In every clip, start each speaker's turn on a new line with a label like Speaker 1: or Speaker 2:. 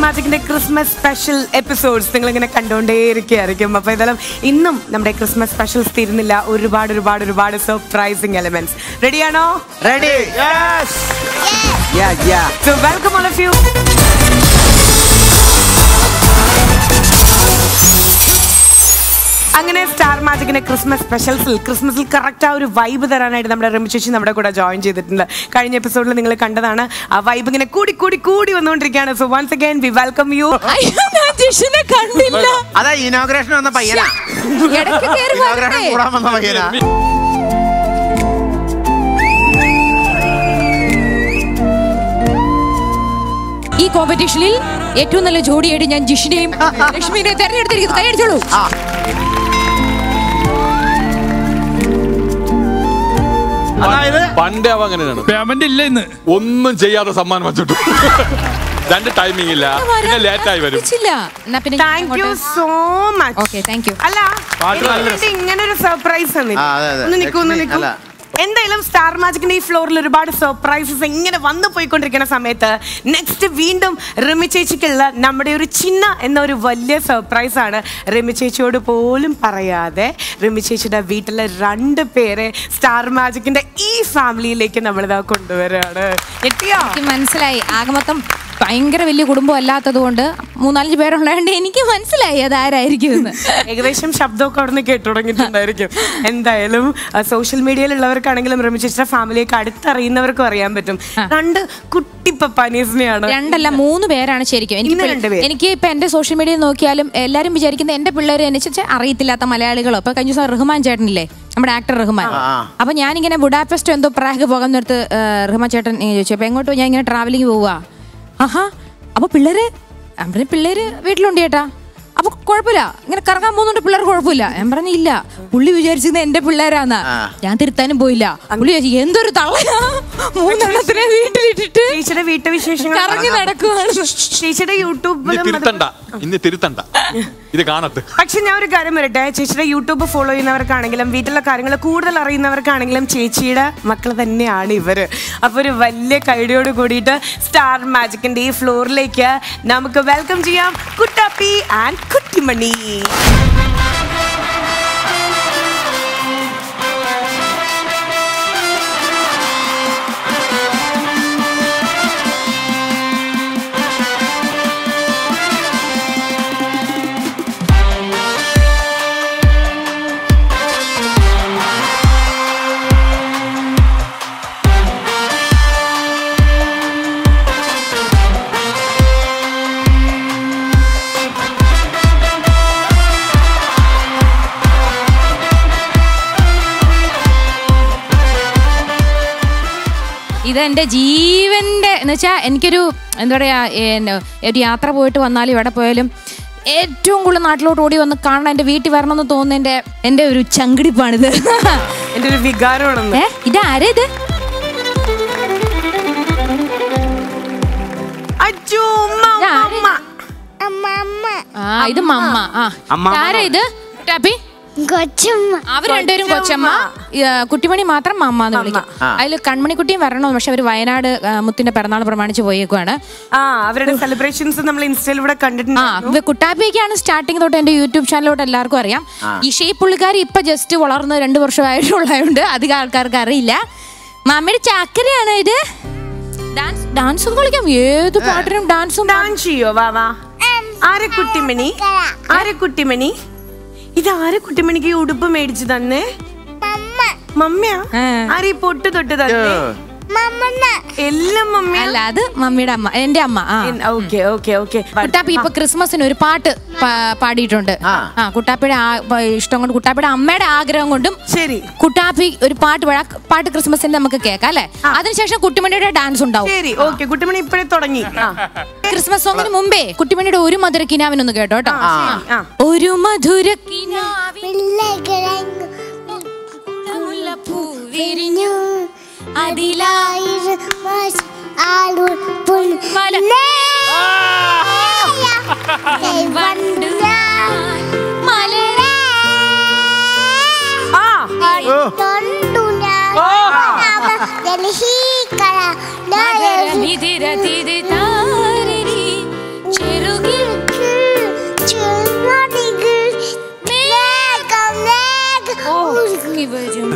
Speaker 1: മാജിക്കിന്റെ Christmas special episodes നിങ്ങൾ ഇങ്ങനെ കണ്ടുകൊണ്ടേയിരിക്കുകയായിരിക്കും അപ്പൊ ഏതായാലും ഇന്നും നമ്മുടെ ക്രിസ്മസ് സ്പെഷ്യൽസ് തീരുന്നില്ല ഒരുപാട് ഒരുപാട് ഒരുപാട് സർപ്രൈസിങ് എലമെന്റ്സ് റെഡിയാണോ
Speaker 2: ready
Speaker 1: so welcome all of you അങ്ങനെ സ്റ്റാർ മാജിക്കിന്റെ ക്രിസ്മസ് സ്പെഷ്യൽസിൽ ക്രിസ്മസിൽ കറക്റ്റ് ആ ഒരു വൈബ് തരാനായിട്ട് നമ്മുടെ റിമി ചേച്ചി നമ്മുടെ കൂടെ ജോയിൻ ചെയ്തിട്ടുണ്ട് കഴിഞ്ഞ എപ്പിസോഡിൽ നിങ്ങൾ കണ്ടതാണ് ആ വൈബ് ഇങ്ങനെ കൂടി കൂടി കൂടി വന്നുകൊണ്ടിരിക്കുകയാണ് so once again we welcome you
Speaker 3: അയ്യോ ഞാൻ ജിഷിനെ കണ്ടില്ല
Speaker 2: അതാ ഇനോഗ്രേഷൻ വന്ന പയ്യനാ
Speaker 3: ഇടയ്ക്ക് കയറി
Speaker 2: ഇനോഗ്രേഷൻ
Speaker 3: വരട്ടെ.
Speaker 2: കൂടാൻ വന്ന പയ്യനാ
Speaker 3: ഈ കോമ്പറ്റീഷനിൽ ഏറ്റവും നല്ല ജോഡിയായിട്ട് ഞാൻ ജിഷിനെയും ലക്ഷ്മിനെയും തെരഞ്ഞെടുത്തിരിക്കുന്നു കൈയടിച്ചോളൂ
Speaker 2: ആ അതായത്
Speaker 4: പണ്ടേ അവ അങ്ങനെയാണ്
Speaker 5: പേയ്മെന്റ് ഇല്ല ഇന്ന്
Speaker 4: ഒന്നും ചെയ്യാതെ സമ്മാനം വെച്ചിട്ടു രണ്ട് ടൈമിംഗ് ഇല്ല പിന്നെ ലേറ്റ് ആയി വരും
Speaker 3: വിളിച്ചില്ല. എന്നാ പിന്നെ
Speaker 1: thank you so much
Speaker 3: okay thank you
Speaker 1: അല്ല
Speaker 2: പാട്ട് നല്ല
Speaker 1: എനിക്ക് ഇങ്ങനെ ഒരു സർപ്രൈസ്
Speaker 2: ആ, അതെ, അതെ.
Speaker 1: ഒന്ന് നിൽക്കൂ ഒന്ന്
Speaker 2: ലക്ഷ്മി,
Speaker 1: നിൽക്കൂ
Speaker 2: അല്ല.
Speaker 1: എന്തായാലും സ്റ്റാർ മാജിക്കിന്റെ ഈ ഫ്ലോറിൽ ഒരുപാട് സർപ്രൈസസ് ഇങ്ങനെ വന്നു പോയിക്കൊണ്ടിരിക്കുന്ന സമയത്ത് നെക്സ്റ്റ് വീണ്ടും റിമി ചേച്ചിക്കുള്ള നമ്മുടെ ഒരു ചിന്ന എന്ന ഒരു വലിയ സർപ്രൈസ് ആണ് റിമി ചേച്ചിയോട് പോലും പറയാതെ റിമി ചേച്ചിയുടെ വീട്ടിലെ രണ്ട് പേരെ സ്റ്റാർ മാജിക്കിന്റെ ഈ ഫാമിലിയിലേക്ക് നമ്മളിതാ കൊണ്ടുവരികയാണ് എത്തിയോ
Speaker 3: എനിക്ക് മനസ്സിലായി ആകെ മൊത്തം ഭയങ്കര വലിയ കുടുംബം അല്ലാത്തത് കൊണ്ട് മൂന്നാലഞ്ച് പേരുള്ളതുകൊണ്ട് എനിക്ക് മനസ്സിലായി അത് ആരായിരിക്കും എന്ന്
Speaker 1: ഏകദേശം ശബ്ദമൊക്കെ അവിടെ നിന്ന് കേട്ടു തുടങ്ങിയിട്ടുണ്ടായിരിക്കും എന്തായാലും സോഷ്യൽ മീഡിയയിലുള്ളവർക്കാണെങ്കിലും രമി ചേച്ചിയുടെ ഫാമിലിയൊക്കെ അടുത്തറിയുന്നവർക്കും അറിയാൻ പറ്റും രണ്ട് കുട്ടി പപ്പാനീസിനെയാണ്
Speaker 3: രണ്ടല്ല മൂന്ന് പേരാണ് ശരിക്കും എനിക്ക്
Speaker 1: ഇന്ന്
Speaker 3: ഇപ്പ-
Speaker 1: രണ്ട് പേര്.
Speaker 3: എനിക്ക് ഇപ്പൊ എന്റെ സോഷ്യൽ മീഡിയയിൽ നോക്കിയാലും എല്ലാരും വിചാരിക്കുന്നത് എന്റെ പിള്ളേർ അനുസരിച്ച് അറിയത്തില്ലാത്ത മലയാളികളോ ഇപ്പൊ കഴിഞ്ഞ ദിവസം റഹ്മാൻ ചേട്ടനില്ലേ നമ്മുടെ ആക്ടർ റഹ്മാൻ അപ്പൊ ഞാനിങ്ങനെ ബുഡാപെസ്റ്റ് എന്തോ പ്രാഗ് പോകാൻ നേരത്ത് റഹ്മാൻ ചേട്ടൻ ഇങ്ങനെ ചോദിച്ചു അപ്പൊ എങ്ങോട്ടോ ഞാൻ ഇങ്ങനെ ട്രാവലിംഗ് പോവുക ആഹാ അപ്പൊ പിള്ളേര് ഞാൻ പറഞ്ഞു പിള്ളേര് വീട്ടിലുണ്ട് ചേട്ടാ അപ്പൊ കുഴപ്പമില്ല ഇങ്ങനെ കറങ്ങാൻ പോകുന്നുണ്ട് പിള്ളേർ കുഴപ്പമില്ല ഞാൻ പറഞ്ഞു ഇല്ല പുള്ളി വിചാരിച്ചിരുന്നത് എന്റെ പിള്ളേരാന്നാ ഞാൻ തിരുത്താനും പോയില്ല പുള്ളി വിചാരിച്ചു എന്തൊരു തള്ളയാ മൂന്നെണ്ണത്തിനെ വീട്ടിലിട്ടിട്ട്
Speaker 1: ചേച്ചിയുടെ വീട്ടുവിശേഷങ്ങൾ
Speaker 3: കറങ്ങി നടക്കുവാണ്
Speaker 1: ചേച്ചിയുടെ
Speaker 4: ഇനി
Speaker 1: യൂട്യൂബിലും
Speaker 4: തിരുത്തണ്ട ഇനി തിരുത്തണ്ട ഇത് കാണത്ത്
Speaker 1: പക്ഷെ ഞാൻ ഒരു കാര്യം വരട്ടെ ചേച്ചിയുടെ യൂട്യൂബ് ഫോളോ ചെയ്യുന്നവർക്കാണെങ്കിലും വീട്ടിലെ കാര്യങ്ങൾ കൂടുതൽ അറിയുന്നവർക്കാണെങ്കിലും ചേച്ചിയുടെ മക്കൾ തന്നെയാണ് ഇവര് അപ്പൊ ഒരു വലിയ കൈഡിയോട് കൂടിയിട്ട് സ്റ്റാർ മാജിക്കിന്റെ ഈ ഫ്ലോറിലേക്ക് നമുക്ക് വെൽക്കം ചെയ്യാം കുട്ടാപ്പി ആൻഡ് കുട്ടിമണി
Speaker 3: ഇത് എൻ്റെ ജീവന്റെ എന്ന് വെച്ചാൽ എനിക്കൊരു എന്താ പറയാ എന്നെ ഒരു യാത്ര പോയിട്ട് വന്നാലും എവിടെ പോയാലും ഏറ്റവും കൂടുതൽ നാട്ടിലോട്ട് ഓടി വന്ന് കാണണം എൻ്റെ വീട്ടിൽ വരണമെന്ന് തോന്നുന്ന എൻ്റെ എൻ്റെ ഒരു ചങ്കിടിപ്പാണിത്
Speaker 1: എന്റെ ഒരു വികാരമാണെന്ന്
Speaker 3: ഏ ഇതാരാ ഇത്
Speaker 1: അച്ഛോ ഉമ്മ, ഉമ്മ, ഉമ്മ.
Speaker 3: ആ ഇത് മമ്മ ആ
Speaker 2: അമ്മമ്മ.
Speaker 3: ആരാ ഇത് ടാപ്പി
Speaker 6: കൊച്ചമ്മ
Speaker 3: അവർ രണ്ടുപേരും കൊച്ചമ്മ ഈ, ആ, കുട്ടിമണി മാത്രം മമ്മ എന്ന് വിളിക്കും അതിൽ കൺമണിക്കുട്ടിയും വരണോ പക്ഷെ അവർ വയനാട് ആ, മുത്തിന്റെ പിറന്നാൾ പ്രമാണിച്ച് പോയേക്കുവാണ്
Speaker 1: ആ അവരുടെ സെലിബ്രേഷൻസ് നമ്മൾ ഇൻസ്റ്റയിലൂടെ
Speaker 3: ആ
Speaker 1: കണ്ടിട്ടുണ്ട്
Speaker 3: ഇവ കുട്ടാപ്പിയൊക്കെയാണ് സ്റ്റാർട്ടിങ് തൊട്ട് എന്റെ യൂട്യൂബ് ചാനലിലോട്ട് എല്ലാവർക്കും അറിയാം ഈ ഷേപ്പ് പുള്ളിക്കാരി ഇപ്പൊ ജസ്റ്റ് വളർന്ന് രണ്ടു വർഷമായിട്ടുള്ളതുകൊണ്ട് അധികം ആൾക്കാർക്ക് അറിയില്ല മമ്മിയുടെ ചാക്കരയാണ് ഇത് ഡാൻസ് ഡാൻസും കളിക്കാം ഏത് പാട്ടിനും ഡാൻസും
Speaker 1: ഡാൻസ് ചെയ്യോ വാ വാ ആരെ കുട്ടിമണി ആരെ കുട്ടിമണി ഇത് ആരെ കുട്ടിമണിക്ക് ഈ ഉടുപ്പ് മേടിച്ചു തന്നെ മമ്മിയാ
Speaker 3: ആ.
Speaker 1: ആരെ ഈ പൊട്ട് തൊട്ട് തന്നെ
Speaker 6: മമ്മണ്ണ
Speaker 1: എല്ലാം മമ്മിയാ
Speaker 3: അല്ല അത് മമ്മിയുടെ അമ്മ എന്റെ അമ്മ ആ
Speaker 1: ഓക്കെ ഓക്കെ ഓക്കെ
Speaker 3: കുട്ടാപ്പി ഇപ്പൊ ക്രിസ്മസിന് ഒരു പാട്ട് പാ- പാടിയിട്ടുണ്ട് ആ കുട്ടാപ്പിയുടെ ആ- പ- ഇഷ്ടം കൊണ്ട് കുട്ടാപ്പിയുടെ അമ്മയുടെ ആഗ്രഹം കൊണ്ടും
Speaker 1: ശരി
Speaker 3: കുട്ടാപ്പി ഒരു പാട്ട് പാടാ പാട്ട് ക്രിസ്മസിന് നമുക്ക് കേൾക്കാം അല്ലെ അതിനുശേഷം കുട്ടിമണിയുടെ ഡാൻസ് ഉണ്ടാവും
Speaker 1: ശരി ഓക്കെ കുട്ടിമണി ഇപ്പഴേ തുടങ്ങി ആ.
Speaker 3: ക്രിസ്മസ് സോങ്ങിന് മുമ്പേ കുട്ടിമണിയുടെ ഒരു മധുര കിനാവിനൊന്ന് കേട്ടോ കേട്ടോ
Speaker 1: ആ.
Speaker 3: ഒരു മധുര കിനാവിൻ
Speaker 6: പിള്ളേക്കിഴങ്ങു
Speaker 3: മുല്ലപ്പൂ
Speaker 6: വിരിഞ്ഞു
Speaker 3: അതിലായി
Speaker 6: മാസ് ആളുൾ പുൽ
Speaker 3: മല-
Speaker 6: വണ്ടു
Speaker 3: മലരാ
Speaker 1: ആ
Speaker 6: തൊണ്ടു ഡൽഹി കര
Speaker 3: മധുര മിഥിര തിരി താരിരി ചെറു പൊങ്ങി വരും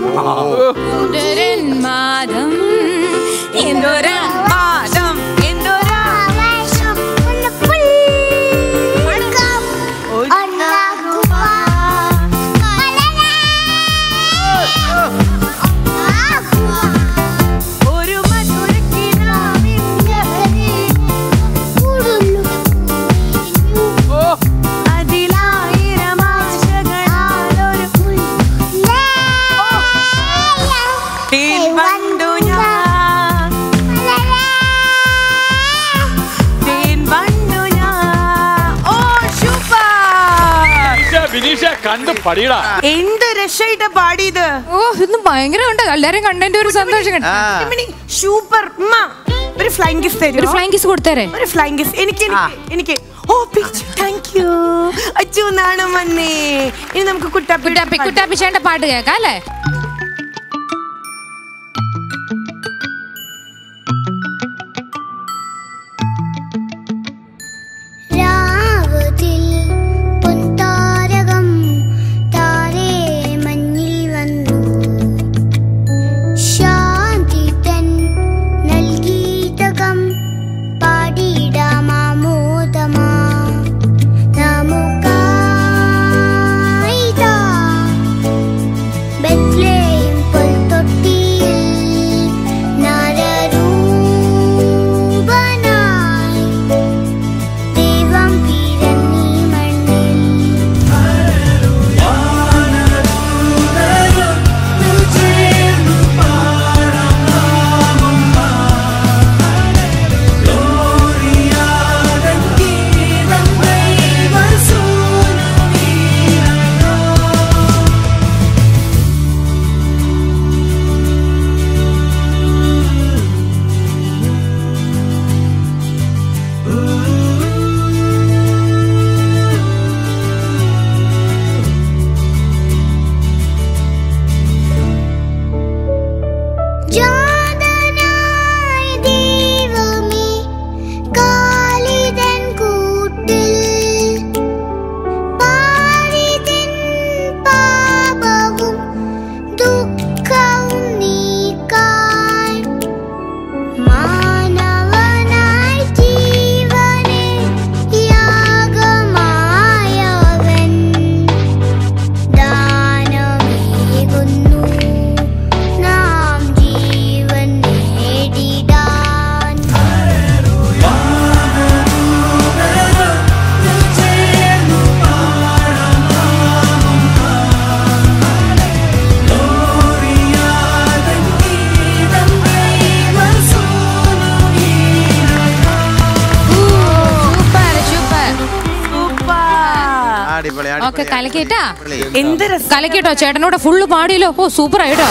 Speaker 3: മാതം എന്തൊരാ
Speaker 1: മാതം എന്തൊരാ
Speaker 6: ആവേശം ഒന്ന് പുൽക്കം ഒന്നാകുക. മലരേ. ഒന്നാകുക.
Speaker 1: ഒരു മധുരക്കിനാവിൻ
Speaker 6: ഉടുല്ലു.
Speaker 1: അതിലായിരം ആശകളാലൊരു തേൻ വണ്ടു ഞാൻ തേൻ വണ്ടു ഞാൻ ഓ സൂപ്പർ
Speaker 4: ബിനീഷ, ബിനീഷ കണ്ട് പഠിയടാ
Speaker 1: എന്ത് രക്ഷയിട്ട് പാടിയത്
Speaker 3: ഓ ഇന്ന് ഭയങ്കര ഉണ്ട് എല്ലാരും കണ്ടതിന്റെ ഒരു സന്തോഷം കണ്ടു
Speaker 1: സൂപ്പർ ഉമ്മ ഒരു ഫ്ലൈങ് കിസ്
Speaker 3: ഒരു
Speaker 1: തരുമോ
Speaker 3: ഫ്ലൈങ് കിസ് കൊടുത്തേരെ
Speaker 1: ഒരു ഫ്ലൈങ് കിസ് എനിക്ക് എനിക്ക് എനിക്ക് oh pitch thank you Achu നാണം വന്നേ ഇനി നമുക്ക് കുട്ടാപ്പി
Speaker 3: കുട്ടാപ്പി കുട്ടാപ്പി ചേട്ട പാട്ട് കേൾക്കാം അല്ലേ
Speaker 6: രാവതിൽ പൊൻതാരകം താരേ മഞ്ഞിൽ വന്നു ശാന്തി തൻ നൽകീതകം പാടിടാമാമോദമാ നമുക്കായിതാ ബെത്ലേയം പുൽത്തൊട്ടിയിൽ നരരൂപനായി ദൈവം പിറന്നീ മണ്ണിൽ ജാതനായ ദൈവമേ കാലിതൻ കൂട്ടിൽ പാരിതിൻ പാപവും ദുഃഖവും നീക്കാൻ മാനവനായി ജീവനെ യാഗമായവൻ ദാനമേകുന്നു നാം ജീവൻ നേടിടാൻ
Speaker 3: സൂപ്പർ സൂപ്പർ
Speaker 1: സൂപ്പർ
Speaker 2: അടിപൊളി
Speaker 3: ഓക്കെ കലക്കിട്ടാ
Speaker 1: എന്ത് രസം
Speaker 3: കലക്കിട്ടോ ചേട്ടനോട് ഫുള്ള് പാടിയല്ലോ ഓ സൂപ്പർ ആയിട്ടോ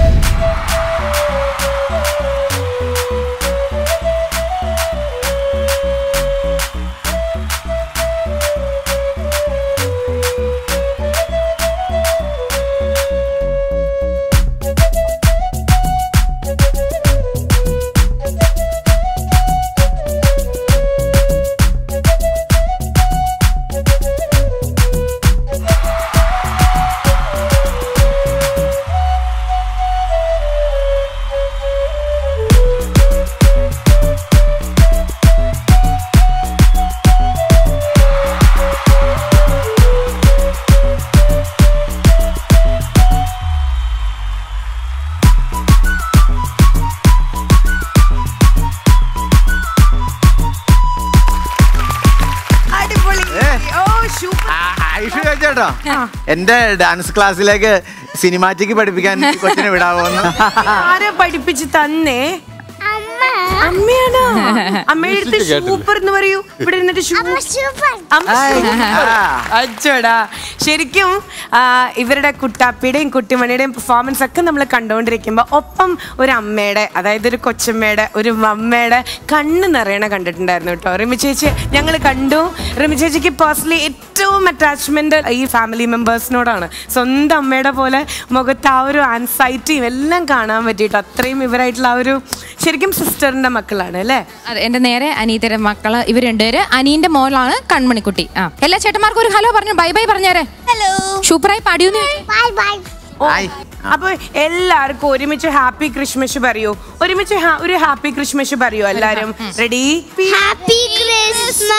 Speaker 1: അടിപൊളി
Speaker 2: ഏ.
Speaker 1: ഓ സൂപ്പർ
Speaker 2: ഐഷു ചോദിച്ചേട്ടോ എന്റെ ഡാൻസ് ക്ലാസ്സിലേക്ക് സിനിമാറ്റിക്ക് പഠിപ്പിക്കാൻ ഈ കൊച്ചിനെ വിടാവോന്ന്
Speaker 1: ആരാ പഠിപ്പിച്ച് തന്നേ
Speaker 6: അമ്മ
Speaker 1: അമ്മയാണോ അമ്മയുടെ അടുത്ത്
Speaker 4: കേട്ടില്ല.
Speaker 1: സൂപ്പർ എന്ന് പറയൂ ഇവിടെ ഇരുന്നിട്ട്
Speaker 6: അമ്മ സൂപ്പർ
Speaker 1: അച്ചോടാ ശരിക്കും ആ, ഇവരുടെ കുട്ടാപ്പിയുടെയും കുട്ടിമണിയുടെയും പെർഫോമൻസ് ഒക്കെ നമ്മൾ കണ്ടുകൊണ്ടിരിക്കുമ്പോൾ ഒപ്പം ഒരു അമ്മയുടെ അതായത് ഒരു കൊച്ചമ്മയുടെ ഒരു അമ്മയുടെ കണ്ണ് നിറയണ കണ്ടിട്ടുണ്ടായിരുന്നു കേട്ടോ റിമി ചേച്ചി ഞങ്ങൾ കണ്ടു റിമി ചേച്ചിക്ക് പേഴ്സണലി ഏറ്റവും അറ്റാച്ച്മെന്റ് ഈ ഫാമിലി മെമ്പേഴ്സിനോടാണ് സ്വന്തം അമ്മയുടെ പോലെ മുഖത്ത് ആ ഒരു ആൻസൈറ്റിയും എല്ലാം കാണാൻ പറ്റിയിട്ട് അത്രയും ഇവരായിട്ടുള്ള ആ ഒരു ശരിക്കും സിസ്റ്ററിന്റെ മക്കളാണ് അല്ലേ
Speaker 3: അതെ എന്റെ നേരെ അനീതയുടെ മക്കള് ഇവർ രണ്ടുപേര് അനീന്റെ മോളാണ് കൺമണിക്കുട്ടി ആ എല്ലാ ചേട്ടന്മാർക്കും ഒരു ഹലോ പറഞ്ഞു ബൈ ബൈ പറഞ്ഞേരെ
Speaker 6: ഹലോ
Speaker 3: സൂപ്പറായി പാടിയൊന്നു
Speaker 6: ബൈ ബൈ
Speaker 2: ഹായ്
Speaker 1: അപ്പൊ എല്ലാവർക്കും ഒരുമിച്ച് ഹാപ്പി ക്രിസ്മസ് പറയൂ ഒരുമിച്ച് ha- ഒരു ഹാപ്പി ക്രിസ്മസ് പറയൂ എല്ലാരും റെഡി
Speaker 6: ഹാപ്പി ക്രിസ്മസ്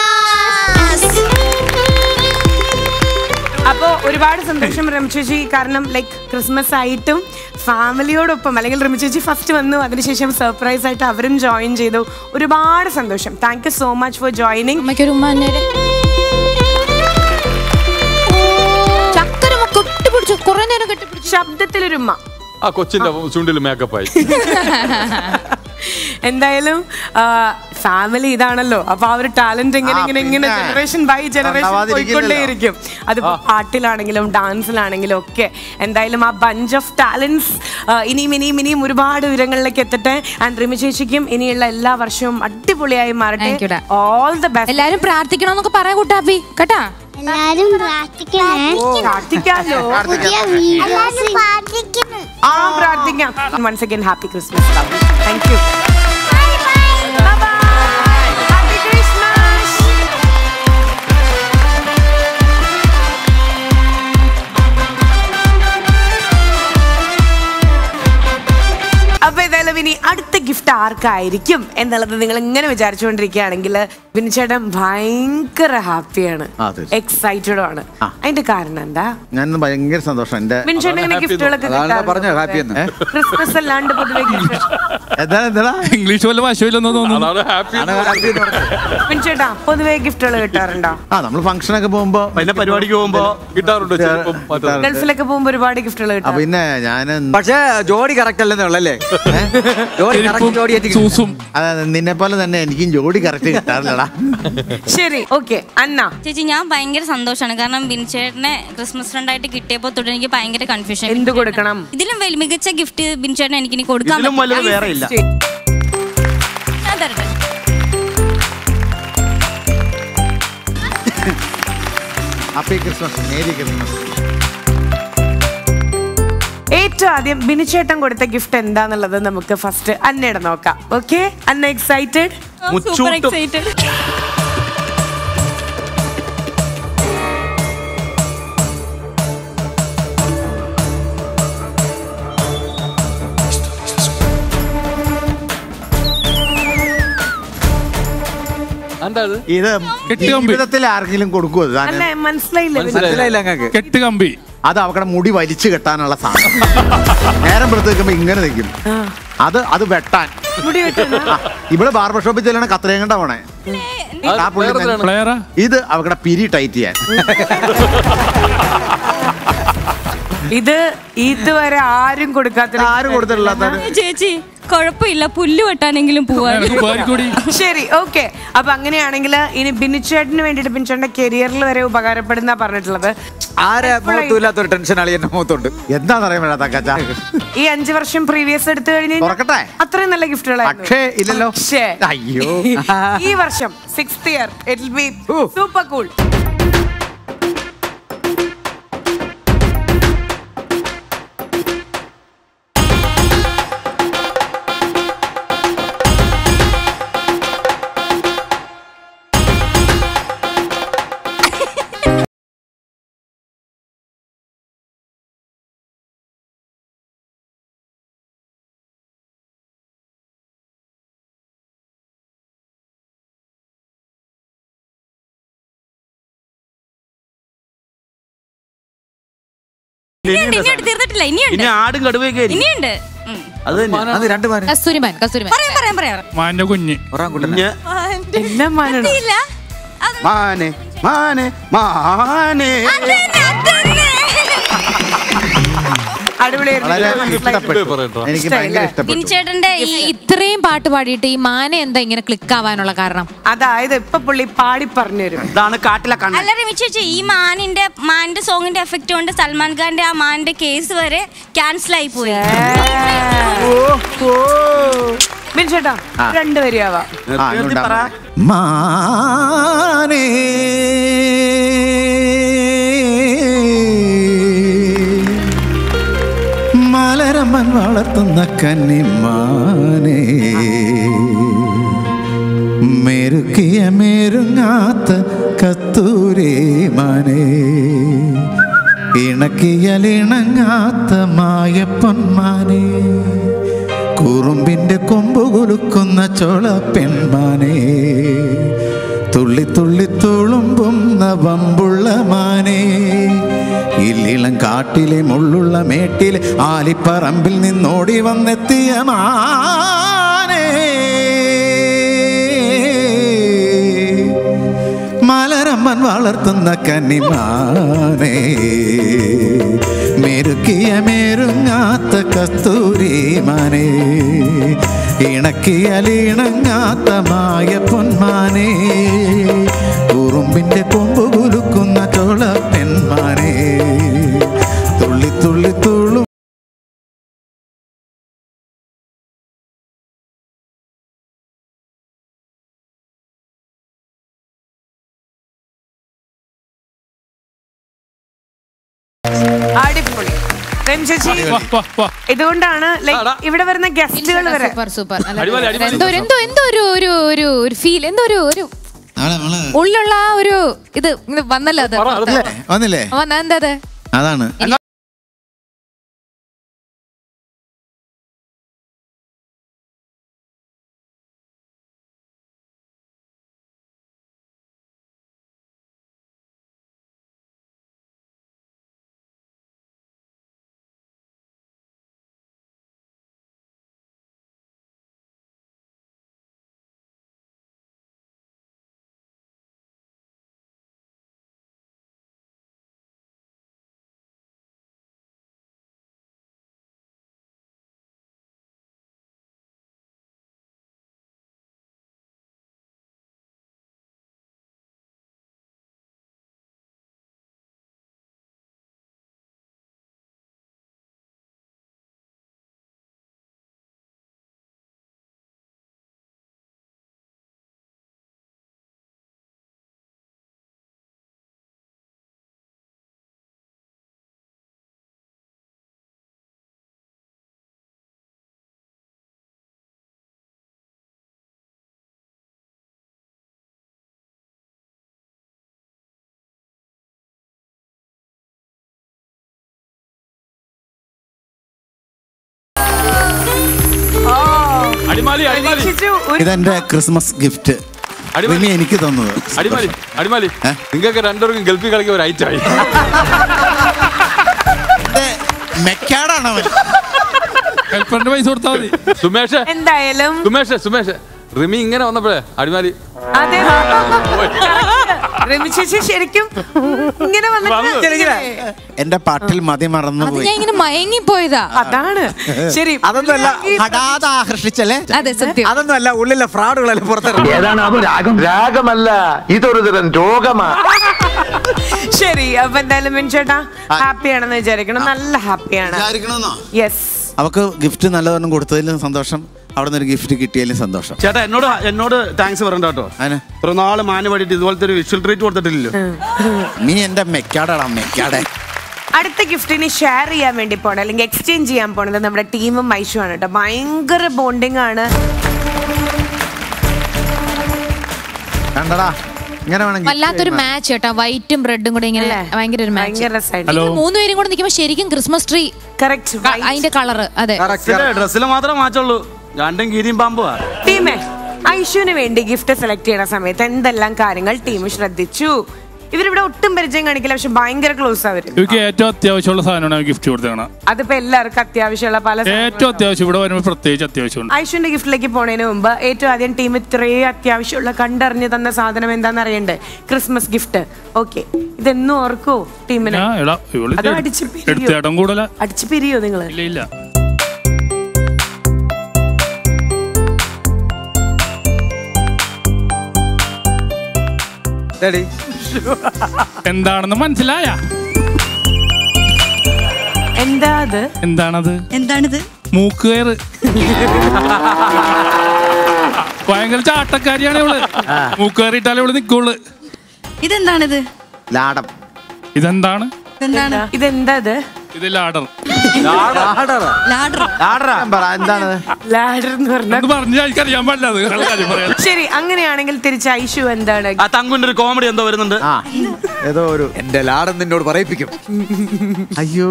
Speaker 1: അപ്പോ ഒരുപാട് സന്തോഷം രമചേച്ചി കാരണം ലൈക്ക് ക്രിസ്മസ് ആയിട്ടും ഫാമിലിയോടൊപ്പം അല്ലെങ്കിൽ രമചേച്ചി ഫസ്റ്റ് വന്നു അതിനുശേഷം സർപ്രൈസ് ആയിട്ട് അവരും ജോയിൻ ചെയ്തു ഒരുപാട് സന്തോഷം thank you so much for joining
Speaker 3: അമ്മയ്ക്കൊരു ഉമ്മ അന്നേരം ചക്കര കെട്ടിപ്പിടിച്ചു കുറെ നേരം കെട്ടിപ്പിടിച്ചു
Speaker 1: ശബ്ദത്തിലൊരുമ്മ
Speaker 4: ആ കൊച്ചിന്റെ ചുണ്ടിൽ മേക്കപ്പായി
Speaker 1: എന്തായാലും ഫാമിലി ഇതാണല്ലോ അപ്പൊ ആ ഒരു ടാലന്റ് ഇങ്ങനെ
Speaker 2: ആ,
Speaker 1: ഇങ്ങനെ ഇങ്ങനെ
Speaker 2: പിന്നെ.
Speaker 1: ജനറേഷൻ ബൈ ജനറേഷൻ
Speaker 2: ഉണ്ടാവാതിരിക്കില്ലല്ലോ.
Speaker 1: പോയിക്കൊണ്ടേയിരിക്കും അത് പാട്ടിലാണെങ്കിലും ഡാൻസിലാണെങ്കിലും ഒക്കെ എന്തായാലും ആ ബഞ്ച് ഓഫ് ടാലൻസ് ഇനിയും ഇനിയും ഇനിയും ഒരുപാട് ഉയരങ്ങളിലേക്ക് എത്തട്ടെ ആൻഡ് റിമി ചേച്ചിക്കും ഇനിയുള്ള എല്ലാ വർഷവും അടിപൊളിയായി മാറട്ടെ
Speaker 3: Thank you, ഡാ.
Speaker 1: ഓൾ ദ ബെസ്റ്റ്
Speaker 3: എല്ലാരും പ്രാർത്ഥിക്കണമെന്നൊക്കെ പറയാ കൂട്ടാപ്പി കേട്ടാ
Speaker 6: എല്ലാരും പ്രാർത്ഥിക്കണേ
Speaker 1: പ്രാർത്ഥിക്കാമല്ലോ
Speaker 6: പുതിയ വീഡിയോസ് പ്രാർത്ഥിക്കണം
Speaker 1: ആ പ്രാർത്ഥിക്കാം once again happy Christmas thank you happy Christmas അപ്പൊ ഏതായാലും ഇനി അടുത്ത ഗിഫ്റ്റ് ആർക്കായിരിക്കും എന്നുള്ളത് നിങ്ങൾ ഇങ്ങനെ വിചാരിച്ചുകൊണ്ടിരിക്കുകയാണെങ്കിൽ വിനിച്ചേട്ടൻ ഭയങ്കര ഹാപ്പിയാണ്
Speaker 2: ആ, തീർച്ചയായും.
Speaker 1: എക്സൈറ്റഡും ആണ്
Speaker 2: ആ.
Speaker 1: അതിന്റെ കാരണം എന്താ
Speaker 2: ഞാൻ ഇന്ന് ഭയങ്കര സന്തോഷം എന്റെ
Speaker 1: വിനിച്ചേട്ടൻ ഇങ്ങനെ
Speaker 4: happy
Speaker 1: ഗിഫ്റ്റുകളൊക്കെ
Speaker 5: അതാണ് പറഞ്ഞ ഹാപ്പി എന്ന്
Speaker 1: ക്രിസ്മസ് അല്ലാണ്ട് പൊതുവെ ഗിഫ്റ്റ്
Speaker 2: എന്താ എന്താ
Speaker 7: ഇംഗ്ലീഷ് വല്ല വശമില്ലെന്ന് തോന്നുന്നു
Speaker 4: അതാണ് ഹാപ്പി
Speaker 5: ആണ് ഹാപ്പി എന്ന് പറഞ്ഞത്
Speaker 1: വിനിച്ചേട്ടാ പൊതുവെ ഗിഫ്റ്റുകൾ കിട്ടാറുണ്ടോ
Speaker 2: ആ നമ്മൾ ഫംഗ്ഷനൊക്കെ പോകുമ്പോ
Speaker 8: പിന്നെ പരിപാടിക്ക് പോകുമ്പോ
Speaker 4: കിട്ടാറുണ്ട് ചെരുപ്പം മറ്റേ
Speaker 2: കിട്ടാറുണ്ട്.
Speaker 1: ഗൾഫിലൊക്കെ പോകുമ്പോ ഒരുപാട് ഗിഫ്റ്റുകൾ
Speaker 2: ആ,
Speaker 1: കിട്ടാം
Speaker 2: പിന്നെ ഞാൻ
Speaker 5: പക്ഷേ ജോഡി കറക്റ്റ് അല്ലെന്നേ ഉള്ളല്ലേ ജോഡി കറക്റ്റ് ജോഡി ആയിട്ട്
Speaker 7: സൂസും
Speaker 2: നിന്നെ പോലെ തന്നെ എനിക്കും ജോഡി കറക്റ്റ് കിട്ടാറില്ലടാ
Speaker 1: ശരി ഓക്കെ അന്ന
Speaker 9: ചേച്ചി ഞാൻ ഭയങ്കര സന്തോഷമാണ് കാരണം ബിൻചേട്ടനെ ക്രിസ്മസ് ഫ്രണ്ടായിട്ട് കിട്ടിയപ്പോൾ തൊട്ട് എനിക്ക് ഭയങ്കര കൺഫ്യൂഷൻ
Speaker 1: എന്ത് കൊടുക്കണം
Speaker 9: ഇതിലും വലിയ മികച്ച ഗിഫ്റ്റ് ബിൻചേട്ടൻ എനിക്ക് ഇനി കൊടുക്കാൻ
Speaker 8: ഇതിലും വലുത്
Speaker 9: പറ്റില്ല.
Speaker 8: വേറെ ഇല്ല
Speaker 9: ഞാൻ തരട്ടെ
Speaker 2: ഹാപ്പി ക്രിസ്മസ് മേരി ക്രിസ്മസ്
Speaker 1: ഏറ്റവും ആദ്യം ബിനിച്ചേട്ടൻ കൊടുത്ത ഗിഫ്റ്റ് എന്താന്നുള്ളത് നമുക്ക് ഫസ്റ്റ് അന്നയുടെ നോക്കാം ഓക്കെ അന്ന എക്സൈറ്റഡ്
Speaker 9: സൂപ്പർ
Speaker 8: മുച്ചൂട്ടും.
Speaker 9: എക്സൈറ്റഡ്
Speaker 4: എന്താ അത്
Speaker 2: ഇത്
Speaker 7: കെട്ടുകമ്പി.
Speaker 2: ജീവിതത്തിൽ ആർക്കെങ്കിലും കൊടുക്കുമോ ഇത്?
Speaker 1: അല്ല മനസ്സിലായില്ല
Speaker 5: മനസ്സിലായില്ല അങ്ങക്ക്
Speaker 7: കെട്ട് കമ്പി
Speaker 2: അത് അവക്കടെ മുടി വലിച്ചു കെട്ടാനുള്ള സാധനം നേരം പുറത്ത് നിൽക്കുമ്പോ ഇങ്ങനെ നിൽക്കും അത് അത് വെട്ടാൻ
Speaker 1: മുടി വെട്ടുന്ന
Speaker 2: ആ, ഇവിടെ ബാർബർ ഷോപ്പിൽ ചെല്ലണ കത്രയും കണ്ട പോണേ ആ പുള്ളി
Speaker 4: വേറെ എന്തിനാണ്?
Speaker 7: പ്ലെയറാ
Speaker 2: ഇത് അവക്കടെ പിരി ടൈറ്റ് ചെയ്യാൻ
Speaker 1: ഇത് ഇതുവരെ ആരും കൊടുക്കാത്ത
Speaker 2: ആരും കൊടുത്തിട്ടില്ലാത്ത
Speaker 9: ചേച്ചി കുഴപ്പമില്ല പുല്ല് വെട്ടാനെങ്കിലും പോവാൻ
Speaker 7: കൂടി
Speaker 1: ശരി ഓക്കെ അപ്പൊ അങ്ങനെയാണെങ്കിൽ ഇനി ബിനിച്ചേട്ടന് വേണ്ടിട്ട് ബിനിച്ചേട്ടന്റെ കരിയറിൽ വരെ ഉപകാരപ്പെടുന്ന പറഞ്ഞിട്ടുള്ളത്
Speaker 5: ആരെ മുഖത്തുമില്ലാത്തൊരു ടെൻഷൻ ആളി എന്റെ മുഖത്തുണ്ട്
Speaker 2: എന്താണെന്നറിയാൻ വേണ്ട തക്കച്ച
Speaker 1: ഈ അഞ്ചു വർഷം പ്രീവിയസ് എടുത്തു കഴിഞ്ഞാൽ
Speaker 2: തുറക്കട്ടെ
Speaker 1: അത്രയും നല്ല ഗിഫ്റ്റുകളായിരുന്നു
Speaker 2: പക്ഷേ ഇല്ലല്ലോ
Speaker 1: പക്ഷേ
Speaker 2: അയ്യോ
Speaker 1: ഈ വർഷം sixth year it be super cool
Speaker 9: ഇനിയുണ്ട് ഇനിയുണ്ട് തീർന്നിട്ടില്ല ഇനിയുണ്ട്
Speaker 8: ഇനി ആടും കടുവയൊക്കെ ആയിരിക്കും
Speaker 9: ഇനിയുണ്ട് ഉം.
Speaker 8: അത് തന്നെ
Speaker 5: അത് രണ്ട് മാനം
Speaker 3: കസ്തൂരിമാൻ കസ്തൂരിമാൻ
Speaker 9: പറയാം പറയാം പറയാം
Speaker 7: മാന്റെ കുഞ്ഞ്
Speaker 5: ഒറാൻ കുട്ടൻ
Speaker 8: കുഞ്ഞ്
Speaker 1: എല്ലാം മാനണം
Speaker 9: ഇല്ല അത്
Speaker 8: മാനെ മാനെ മാനെ
Speaker 9: അത് തന്നെ, അത് തന്നെ.
Speaker 1: അടിപൊളിയായിരുന്നു
Speaker 2: വളരെ
Speaker 1: മനസ്സിലായി.
Speaker 2: ഇഷ്ടപ്പെട്ടു
Speaker 4: പറയട്ടോ.
Speaker 2: എനിക്ക് ഭയങ്കര ഇഷ്ടപ്പെട്ടു
Speaker 9: ബിൻചേട്ടന്റെ ഈ
Speaker 3: ഇത്രയും പാട്ട് പാടിയിട്ട് ഈ മാന എന്താ ഇങ്ങനെ ക്ലിക്ക് ആവാനുള്ള കാരണം
Speaker 1: അതായത് ഇപ്പൊ പുള്ളി പാടി പറഞ്ഞു തരും
Speaker 8: ഇതാണ് കാട്ടിലെ കണ്ണൻ
Speaker 9: അല്ല റിമി ചേച്ചി ഈ മാനിന്റെ മാനിന്റെ സോങ്ങിന്റെ എഫക്ട് കൊണ്ട് സൽമാൻ ഖാന്റെ ആ മാനിന്റെ കേസ് വരെ ക്യാൻസൽ ആയി പോയി
Speaker 1: ബിൻചേട്ടാ രണ്ടുപേരെയാവാം
Speaker 2: ആ,
Speaker 8: നിർത്തി
Speaker 2: ഇങ്ങോട്ടാ.
Speaker 8: പറ.
Speaker 5: മാനേ മലരമ്മൻ വളർത്തുന്ന കന്നിമാനേ മെരുക്കിയ മെരുങ്ങാത്ത കത്തൂരേ മാനേ
Speaker 10: ഇണക്കിയലിണങ്ങാത്ത മായ പൊന്മാനെ കുറുമ്പിന്റെ കൊമ്പ് കുലുക്കുന്ന ചോള പെൺമാനെ തുള്ളി തുള്ളി തുളുമ്പുന്ന വമ്പുള്ള മാനെ ഇല്ലിളം കാട്ടിലെ മുള്ളുള്ള മേട്ടിലെ ആലിപ്പറമ്പിൽ നിന്നോടി വന്നെത്തിയ മാനേ മലരമ്മൻ വളർത്തുന്ന കന്നിമാനേ മെരുക്കിയ മേരുങ്ങാത്ത കസ്തൂരി മാനേ ഇണക്കിയലിണങ്ങാത്ത മായ പൊന്മാനേ ഉറുമ്പിന്റെ കൊമ്പ് കുലുക്കുന്ന ചോള പെൺമാനേ തുള്ളി തുള്ളി തുള്ളും
Speaker 1: അടിപൊളി രമി ചേച്ചി ഇതുകൊണ്ടാണ് ലൈക്ക് ഇവിടെ വരുന്ന ഗസ്റ്റുകൾ വരെ
Speaker 3: സൂപ്പർ സൂപ്പർ
Speaker 4: അടിപൊളി, അടിപൊളി.
Speaker 3: എന്തോ ഒരു- എന്തോ എന്തോ ഒരു ഒരു ഒരു ഒരു ഫീൽ എന്തോ ഒരു ഒരു ഉള്ളിലുള്ള ആ ഒരു ഇത് ഇത് വന്നല്ലോ അത്
Speaker 10: വന്നില്ലേ
Speaker 3: വന്ന എന്താ അത്
Speaker 10: അതാണ്
Speaker 4: അടിമാലി അടിമാലി
Speaker 10: ഇതെന്റെ ക്രിസ്മസ് ഗിഫ്റ്റ് റിമി എനിക്ക് തന്നത്
Speaker 4: അടിമാലി അടിമാലി നിങ്ങൾക്ക് രണ്ടുപേർക്കും ഗൾഫിൽ കളിക്കാൻ ഒരു ഐറ്റായി
Speaker 10: മെക്കാടാണ് അവൻ
Speaker 7: ഹെൽപ്പറിന്റെ പൈസ കൊടുത്താൽ മതി
Speaker 4: സുമേഷ്
Speaker 1: എന്തായാലും
Speaker 4: സുമേഷ് സുമേഷ് റിമി ഇങ്ങനെ വന്നപ്പോഴേ അടിമാലി
Speaker 1: അതെ രമി ചേച്ചി ശരിക്കും ഇങ്ങനെ വന്നിട്ട്
Speaker 10: എന്റെ പാട്ടിൽ മതി മറന്നു
Speaker 3: അത്
Speaker 10: പോയി
Speaker 3: ഞാൻ ഇങ്ങനെ മയങ്ങിപ്പോയതാ
Speaker 1: അതാണ് ശരി
Speaker 5: അതൊന്നുമല്ല
Speaker 10: ഹഠാത് ആകർഷിച്ചല്ലേ
Speaker 3: അതെ സത്യം
Speaker 5: അതൊന്നുമല്ല ഉള്ളിലെ ഫ്രോഡുകളെല്ലാം പുറത്തിറങ്ങി
Speaker 11: ഏതാണ് രാഗം രാഗമല്ല ഇതൊരു തരം രോഗമാ
Speaker 1: ശരി അപ്പൊ എന്തായാലും മിൻചേട്ടാ ഹാപ്പിയാണെന്ന് വിചാരിക്കണം നല്ല ഹാപ്പിയാണ്
Speaker 10: വിചാരിക്കണമെന്നോ
Speaker 1: യെസ്
Speaker 10: അവക്ക് ഗിഫ്റ്റ് നല്ലതൊന്നും കൊടുത്തതിലും സന്തോഷം അവിടെ നിന്ന് ഒരു ഗിഫ്റ്റ് കിട്ടിയതിലും സന്തോഷം
Speaker 8: ചേട്ടാ എന്നോട് എന്നോട് താങ്ക്സ് പറയണ്ട കേട്ടോ ഇത്ര നാള് മാന് വേണ്ടിട്ട് ഇതുപോലത്തെ ഒരു വിഷ്വൽ ട്രീറ്റ് കൊടുത്തിട്ടില്ലല്ലോ
Speaker 10: നീ എന്റെ മെക്കാടാടാ മെക്കാടെ
Speaker 1: അടുത്ത ഗിഫ്റ്റിന് ഷെയർ ചെയ്യാൻ വേണ്ടി പോണ അല്ലെങ്കിൽ എക്സ്ചേഞ്ച് ചെയ്യാൻ പോണത് നമ്മുടെ ടീമും മൈഷു ആണ് കേട്ടോ ഭയങ്കര ബോണ്ടിങ് ആണ്
Speaker 2: കണ്ടടാ ഇങ്ങനെ വേണമെങ്കിൽ
Speaker 3: വല്ലാത്തൊരു മാച്ച് കേട്ടോ വൈറ്റും റെഡും കൂടെ ഇങ്ങനെ ഭയങ്കര ഒരു മാച്ച്
Speaker 1: ഭയങ്കര രസമായിട്ട്
Speaker 7: ഹലോ.
Speaker 3: മൂന്നുപേരും കൂടെ നിൽക്കുമ്പോൾ ശരിക്കും ക്രിസ്മസ് ട്രീ
Speaker 1: കറക്റ്റ്
Speaker 3: അതിന്റെ കളറ് അതെ
Speaker 8: ഡ്രസ്സിൽ മാത്രമേ മാറ്റുള്ളൂ രണ്ടും കീരിയും പാമ്പുവാ
Speaker 1: ടീമേ ഐഷുവിന് വേണ്ടി ഗിഫ്റ്റ് സെലക്ട് ചെയ്യുന്ന സമയത്ത് എന്തെല്ലാം കാര്യങ്ങൾ ടീം ശ്രദ്ധിച്ചു ഇവരിവിടെ ഒട്ടും പരിചയം കാണിക്കില്ല പക്ഷെ ഭയങ്കര ക്ലോസ് അവര്
Speaker 7: ഇവർക്ക് ഏറ്റവും അത്യാവശ്യമുള്ള സാധനമാണ് ഗിഫ്റ്റ് കൊടുത്തേക്കണം
Speaker 1: അതിപ്പോ എല്ലാവർക്കും അത്യാവശ്യമുള്ള പല
Speaker 7: ഏറ്റവും അത്യാവശ്യം ഇവിടെ വരുമ്പോൾ പ്രത്യേകിച്ച് അത്യാവശ്യമുണ്ട്
Speaker 1: ഐഷുവിന്റെ ഗിഫ്റ്റിലേക്ക് പോണതിന് മുമ്പ് ഏറ്റവും ആദ്യം ടീം ഇത്രയും അത്യാവശ്യമുള്ള കണ്ടറിഞ്ഞ് തന്ന സാധനം എന്താന്ന് അറിയണ്ടേ ക്രിസ്മസ് ഗിഫ്റ്റ് ഓക്കെ ഇതെന്നും ഓർക്കോ ടീമിന്
Speaker 7: ഞാൻ എടാ ഇവള്
Speaker 1: അതോ അടിച്ച് പിരിയോ?
Speaker 7: എടുത്തേട്ടം കൂടുതല
Speaker 1: അടിച്ചു പിരിയോ നിങ്ങള്
Speaker 7: ഇല്ല ഇല്ല എന്താണെന്ന് മനസ്സിലായ
Speaker 1: എന്താ അത്
Speaker 7: എന്താണത്
Speaker 12: എന്താണിത്
Speaker 7: മൂക്കുകയറ് ഭയങ്കര ചാട്ടക്കാരിയാണ് ഇവള് മൂക്കുകയറിയിട്ടാലേ ഇവള് നിക്കുള്ളു
Speaker 12: ഇതെന്താണിത്
Speaker 2: ലാടം
Speaker 7: ഇതെന്താണ്
Speaker 12: ഇതെന്താണ്
Speaker 1: ഇതെന്താ ഇത്
Speaker 7: ഇത് ലാഡർ
Speaker 2: പറ എന്താണ്
Speaker 1: ലാഡർ എന്ന് പറഞ്ഞാൽ
Speaker 7: എന്ന് പറഞ്ഞാൽ എനിക്കറിയാൻ പാടില്ല അത് നിങ്ങളെ കാര്യം പറയാൻ
Speaker 1: ശരി അങ്ങനെയാണെങ്കിൽ തിരിച്ച് ഐഷു എന്താണ്
Speaker 8: ആ തങ്കുന്റെ ഒരു കോമഡി എന്തോ വരുന്നുണ്ട്
Speaker 2: ആ ഏതോ ഒരു
Speaker 5: എന്റെ ലാടൻ നിന്നോട് പറയിപ്പിക്കും
Speaker 2: അയ്യോ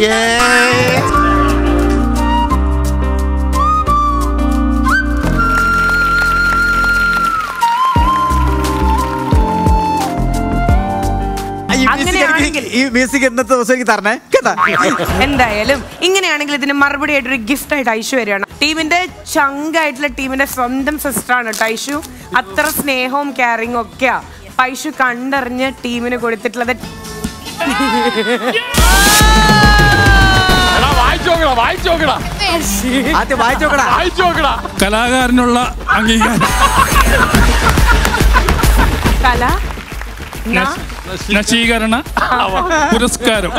Speaker 5: ഈ music
Speaker 1: അങ്ങനെയാണെങ്കിൽ-
Speaker 5: എനിക്ക്- ഈ മ്യൂസിക് ഇന്നത്തെ ദിവസം എനിക്ക് തരണേ കേട്ടാ
Speaker 1: എന്തായാലും ഇങ്ങനെയാണെങ്കിൽ ഇതിന് മറുപടി ആയിട്ട് ഒരു ഗിഫ്റ്റ് ആയിട്ട് ഐഷു വരികയാണ് ടീമിന്റെ ചങ്കായിട്ടുള്ള ടീമിന്റെ സ്വന്തം സിസ്റ്റർ ആണ് കേട്ടോ ഐഷു അത്ര സ്നേഹവും കെയറിങ്ങും ഒക്കെയാ അപ്പൊ ഐഷു കണ്ടറിഞ്ഞ് ടീമിന് കൊടുത്തിട്ടുള്ളത്
Speaker 4: എടാ വായിച്ചു നോക്കടാ വായിച്ചു നോക്കടാ
Speaker 5: ആദ്യം വായിച്ചോക്കടാ
Speaker 4: വായിച്ചു നോക്കടാ
Speaker 7: കലാകാരനുള്ള അംഗീകാരം
Speaker 1: കല ന-
Speaker 7: നശീകരണ പുരസ്കാരം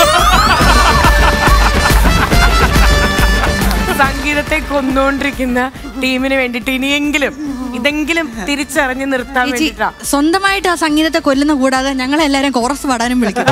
Speaker 1: സംഗീതത്തെ കൊന്നുകൊണ്ടിരിക്കുന്ന ടീമിന് വേണ്ടിട്ട് ഇനിയെങ്കിലും ഇതെങ്കിലും തിരിച്ചറിഞ്ഞ് നിർത്താൻ
Speaker 12: ചേച്ചി
Speaker 1: വേണ്ടിട്ടാ
Speaker 12: സ്വന്തമായിട്ട് ആ സംഗീതത്തെ കൊല്ലുന്ന കൂടാതെ ഞങ്ങളെല്ലാരും കോറസ് പാടാനും വിളിക്കും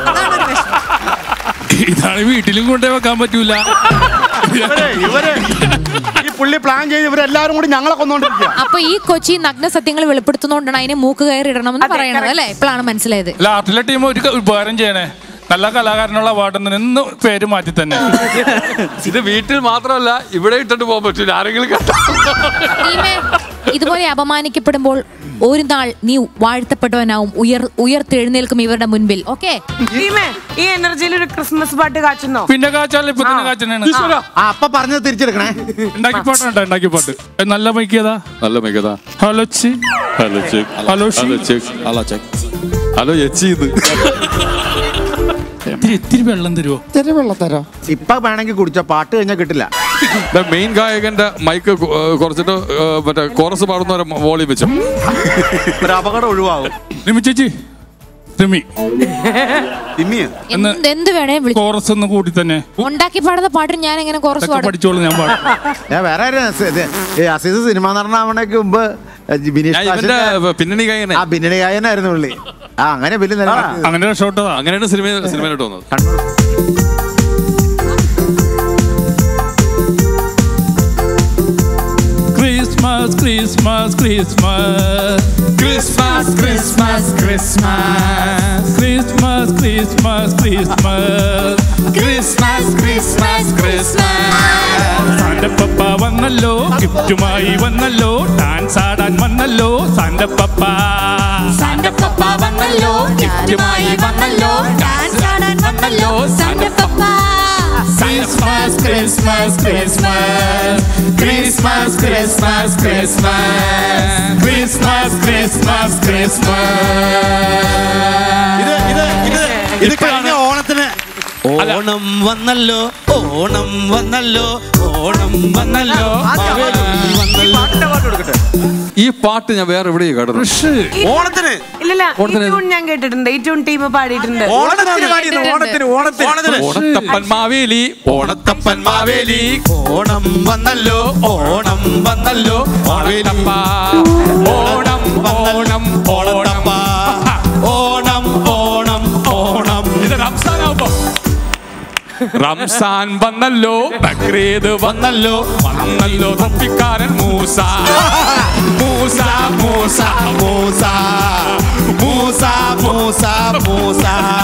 Speaker 7: ഇതാണ് വീട്ടിലും കൊണ്ടേ വെക്കാൻ പറ്റൂല
Speaker 8: ഇവരെ ഇവരെ ഈ പുള്ളി പ്ലാൻ ചെയ്ത് ഇവരെല്ലാരും കൂടി ഞങ്ങളെ കൊന്നോണ്ടിരിക്കുക
Speaker 3: അപ്പൊ ഈ കൊച്ചി നഗ്ന സത്യങ്ങൾ വെളിപ്പെടുത്തുന്നോണ്ടാണ് അതിനെ മൂക്ക് കയറി ഇടണമെന്ന്
Speaker 1: അതെ,
Speaker 3: പറയണത്
Speaker 1: correct.
Speaker 3: അല്ലേ ഇപ്പോഴാണ് മനസ്സിലായത്
Speaker 7: അല്ല ആർട്ടിലെ ടീം ഒരു ക- ഉപകാരം ചെയ്യണേ നല്ല കലാകാരനുള്ള അവാർഡ് നിന്ന് പേര് മാറ്റി തന്നെ
Speaker 4: ഇത് വീട്ടിൽ മാത്രമല്ല ഇവിടെ ഇട്ടിട്ട് പോകാൻ പറ്റൂല ആരെങ്കിലും കേട്ടാ
Speaker 3: ടീമേ, ഇതുപോലെ അപമാനിക്കപ്പെടുമ്പോൾ ഒരു നാൾ നീ വാഴ്ത്തപ്പെട്ടവനാവും ഉയർ ഉയർത്തെഴുന്നേൽക്കും ഇവരുടെ മുൻപിൽ ഓക്കെ
Speaker 1: ടീമേ ഈ എനർജിയിൽ ഒരു ക്രിസ്മസ് പാട്ട് കാച്ചുന്നോ
Speaker 7: പിന്നെ കാച്ചാൽ ഇപ്പൊ തന്നെ കാച്ചനാണ്
Speaker 2: ആ അപ്പൊ പറഞ്ഞത് തിരിച്ചെടുക്കണേ
Speaker 7: ഉണ്ടാക്കി പാട്ടുണ്ട് ഉണ്ടാക്കി പാട്ട് ഏ, നല്ല മൈക്കിയതാ
Speaker 4: നല്ല മികതാ
Speaker 7: ഹലോ ചി
Speaker 4: ഹലോ ചെക്ക്
Speaker 7: ഹലോ ഷി.
Speaker 4: Hello check hello check hello എച്ചി ഇത്
Speaker 7: ഇത്തിരി ഇത്തിരി വെള്ളം തരുമോ
Speaker 2: ഇപ്പൊ വേണമെങ്കിൽ കുടിച്ച പാട്ട് കഴിഞ്ഞാൽ കിട്ടില്ല
Speaker 4: മെയിൻ ഗായകന്റെ മൈക്ക് കു- ഏ, കുറച്ചിട്ട് ഏ, മറ്റേ കോറസ് പാടുന്നവരെ വോളിയം വെച്ചു
Speaker 8: ഒരു അപകടം ഒഴിവാകും
Speaker 7: റിമി ചേച്ചി റിമി
Speaker 8: തിമ്മിയ
Speaker 7: എന്ന്
Speaker 3: എന്ത് എന്ത് വേണേ വിളിച്ചു
Speaker 7: കോറസ് ഒന്ന് കൂടി തന്നെ
Speaker 3: ഉണ്ടാക്കി പാടുന്ന പാട്ടിന് ഞാൻ എങ്ങനെ കുറച്ച്
Speaker 7: ഇതൊക്കെ
Speaker 3: പാടും
Speaker 7: പഠിച്ചോളൂ ഞാൻ പാടും
Speaker 2: ഞാൻ വേറെ ആരും അസ- ഇത് ഈ അസീസ് സിനിമ നടനാവണേക്ക് മുമ്പ് ഏ, ബിനീഷ്
Speaker 4: ഞാൻ ഇവന്റെ
Speaker 2: കാശിന്റെ-
Speaker 4: പിന്നണി ഗായകനെ
Speaker 2: ആ പിന്നണി ഗായനായിരുന്നു പുള്ളി ആ അങ്ങനെ വലിയ നില
Speaker 7: അങ്ങനെ രക്ഷപ്പെട്ടതാ
Speaker 4: അങ്ങനെയാണ് സിനിമ സിനിമയിലോട്ട് വന്നത്
Speaker 7: Christmas Christmas Christmas
Speaker 4: Christmas Christmas Christmas
Speaker 7: Christmas Christmas Christmas
Speaker 4: Christmas Christmas Christmas
Speaker 7: Santa papa വന്നല്ലോ ഗിഫ്റ്റുമായി വന്നല്ലോ ഡാൻസ് ആടാൻ വന്നല്ലോ സാന്റെ പപ്പ
Speaker 9: സാന്റെ പപ്പ വന്നല്ലോ ഗിഫ്റ്റുമായി വന്നല്ലോ ഡാൻസ് ആടാൻ വന്നല്ലോ Santa papa
Speaker 7: Christmas Christmas Christmas Christmas Christmas Christmas Christmas Christmas Christmas
Speaker 5: ഇത് ഇത് ഇത് ഇത് കഴിഞ്ഞ ഓണത്തിന് ഓണം വന്നല്ലോ ഓണം വന്നല്ലോ ഓണം വന്നല്ലോ മാവേലി വന്നല്ലോ
Speaker 4: ഈ പാട്ട് ഞാൻ വേറെ എവിടെയും കേട്ടിട്ടുണ്ട്
Speaker 5: ഓണത്തിന്
Speaker 1: ഇല്ലല്ല ഈ
Speaker 4: ഓണത്തിന്
Speaker 1: ട്യൂൺ ഞാൻ കേട്ടിട്ടുണ്ട് ഈ ട്യൂൺ ടീം പാടിയിട്ടുണ്ട്
Speaker 5: ഓണത്തിന് പാടിയത് ഓണത്തിന് ഓണത്തിന്
Speaker 4: ഓണത്തപ്പൻ മാവേലി ഓണത്തപ്പൻ മാവേലി
Speaker 5: ഓണം വന്നല്ലോ ഓണം വന്നല്ലോ
Speaker 4: ഓണത്തപ്പ ഓണം ഓണം ഓണം
Speaker 5: ഓണം ഓണം ഓണം
Speaker 4: ഇത് റംസാൻ ആവുമ്പോ റംസാൻ വന്നല്ലോ ബക്രീദ് വന്നല്ലോ വന്നല്ലോ തപ്പിക്കാരൻ മൂസ മൂസ മൂസ
Speaker 5: മൂസ മൂസ മൂസ മൂസ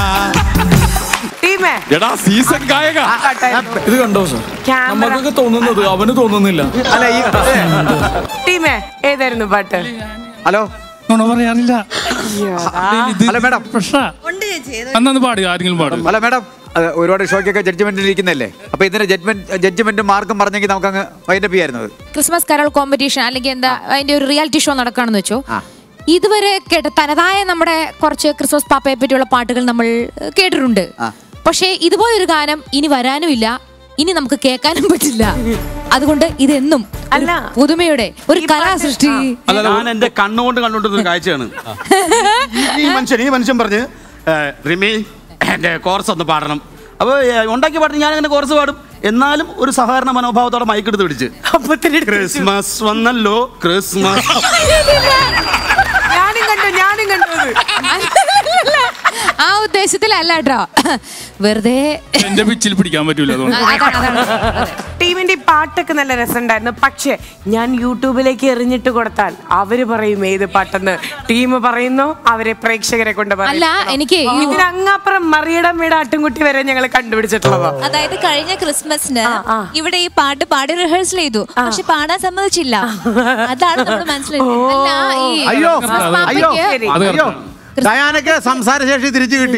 Speaker 1: ടീമേ
Speaker 4: എടാ സീസൺ ഗായക
Speaker 7: ഇത് കണ്ടോ സർ
Speaker 1: ക്യാമറ
Speaker 7: നമുക്കൊക്കെ തോന്നുന്നത് അവന് തോന്നുന്നില്ല
Speaker 5: അല്ല ഈ
Speaker 1: ടീമേ ഏതായിരുന്നു പാട്ട്
Speaker 5: ഹലോ
Speaker 7: നുണ പറയാറില്ല
Speaker 5: ഹലോ മാഡം
Speaker 7: പ്രശ്ന അന്നു പാടുക ആരെങ്കിലും പാടും
Speaker 5: ഹലോ മാഡം അത് ഒരുപാട് ഷോയ്ക്കൊക്കെ ജഡ്ജ്മെന്റിൽ ഇരിക്കുന്നല്ലേ അപ്പൊ ഇതിന്റെ ജഡ്ജ്മെന്റ് ജഡ്ജ്മെന്റും മാർക്കും പറഞ്ഞെങ്കിൽ നമുക്ക് അങ്ങ് വൈൻഡപ്പ് ചെയ്യായിരുന്നത്
Speaker 3: ക്രിസ്മസ് കരോൾ കോമ്പറ്റീഷൻ അല്ലെങ്കിൽ എന്താ അതിന്റെ ഒരു റിയാലിറ്റി ഷോ നടക്കുകയാണെന്ന് വെച്ചോ ഇതുവരെ കേട്ട തനതായ നമ്മുടെ കുറച്ച് ക്രിസ്മസ് പാപ്പയെ പറ്റിയുള്ള പാട്ടുകൾ നമ്മൾ ഏഹ്, കേട്ടിട്ടുണ്ട് പക്ഷേ ഇതുപോലൊരു ഗാനം ഇനി വരാനുമില്ല ഇനി നമുക്ക് കേൾക്കാനും പറ്റില്ല അതുകൊണ്ട് ഇതെന്നും
Speaker 1: അല്ല.
Speaker 3: ഒരു പുതുമയുടെ ഒരു കലാസൃഷ്ടി
Speaker 8: ഞാൻ എന്റെ കണ്ണുകൊണ്ട് കണ്ടുകൊണ്ടിരുന്ന ഒരു കാഴ്ചയാണ് ഈ മനുഷ്യൻ ഈ മനുഷ്യൻ പറഞ്ഞ് "ഏ, റിമി എന്റെ കോർസ് ഒന്ന് പാടണം അപ്പൊ ഏ, ഉണ്ടാക്കി പാടുന്ന ഞാൻ അങ്ങനെ കോർസ് പാടും എന്നാലും ഒരു സഹകരണ മനോഭാവത്തോടെ മൈക്ക് എടുത്ത് പിടിച്ച്
Speaker 1: അപ്പത്തിന്
Speaker 8: ക്രിസ്മസ് വന്നല്ലോ ക്രിസ്മസ്
Speaker 1: ഞാനും കണ്ടു ഞാനും കണ്ടു അത്.
Speaker 3: ആ ഉദ്ദേശത്തിലല്ല കേട്ടോ വെറുതെ
Speaker 7: എന്റെ പിച്ചിൽ പിടിക്കാൻ പറ്റൂല അതുകൊണ്ട്
Speaker 3: അതാണ് അതാണ്
Speaker 1: ടീമിന്റെ ഈ പാട്ടൊക്കെ നല്ല രസമുണ്ടായിരുന്നു പക്ഷെ ഞാൻ യൂട്യൂബിലേക്ക് എറിഞ്ഞിട്ട് കൊടുത്താൽ അവര് പറയും ഏത് പാട്ടെന്ന് ടീം പറയുന്നു അവരെ പ്രേക്ഷകരെ കൊണ്ട് പറയും
Speaker 3: അല്ല, എനിക്ക് ഈ-
Speaker 1: ഇതിനങ്ങാപ്പുറം മറിയടമ്മയുടെ ആട്ടുംകുട്ടി വരെ ഞങ്ങൾ കണ്ടുപിടിച്ചിട്ടുള്ളതാ
Speaker 13: അതായത് കഴിഞ്ഞ ക്രിസ്മസിന് ഇവിടെ ഈ പാട്ട് പാടി റിഹേഴ്സൽ ചെയ്തു പക്ഷെ പാടാൻ സമ്മതിച്ചില്ല അതാണ് നമ്മൾ മനസ്സിലായത്
Speaker 3: അല്ല ഈ
Speaker 2: അയ്യോ
Speaker 3: ക്രിസ്മസ്
Speaker 2: അയ്യോ
Speaker 3: പാപ്പയ്ക്ക്
Speaker 4: അത്
Speaker 2: അയ്യോ ഡയാനക്ക് സംസാരശേഷി തിരിച്ചു കിട്ടി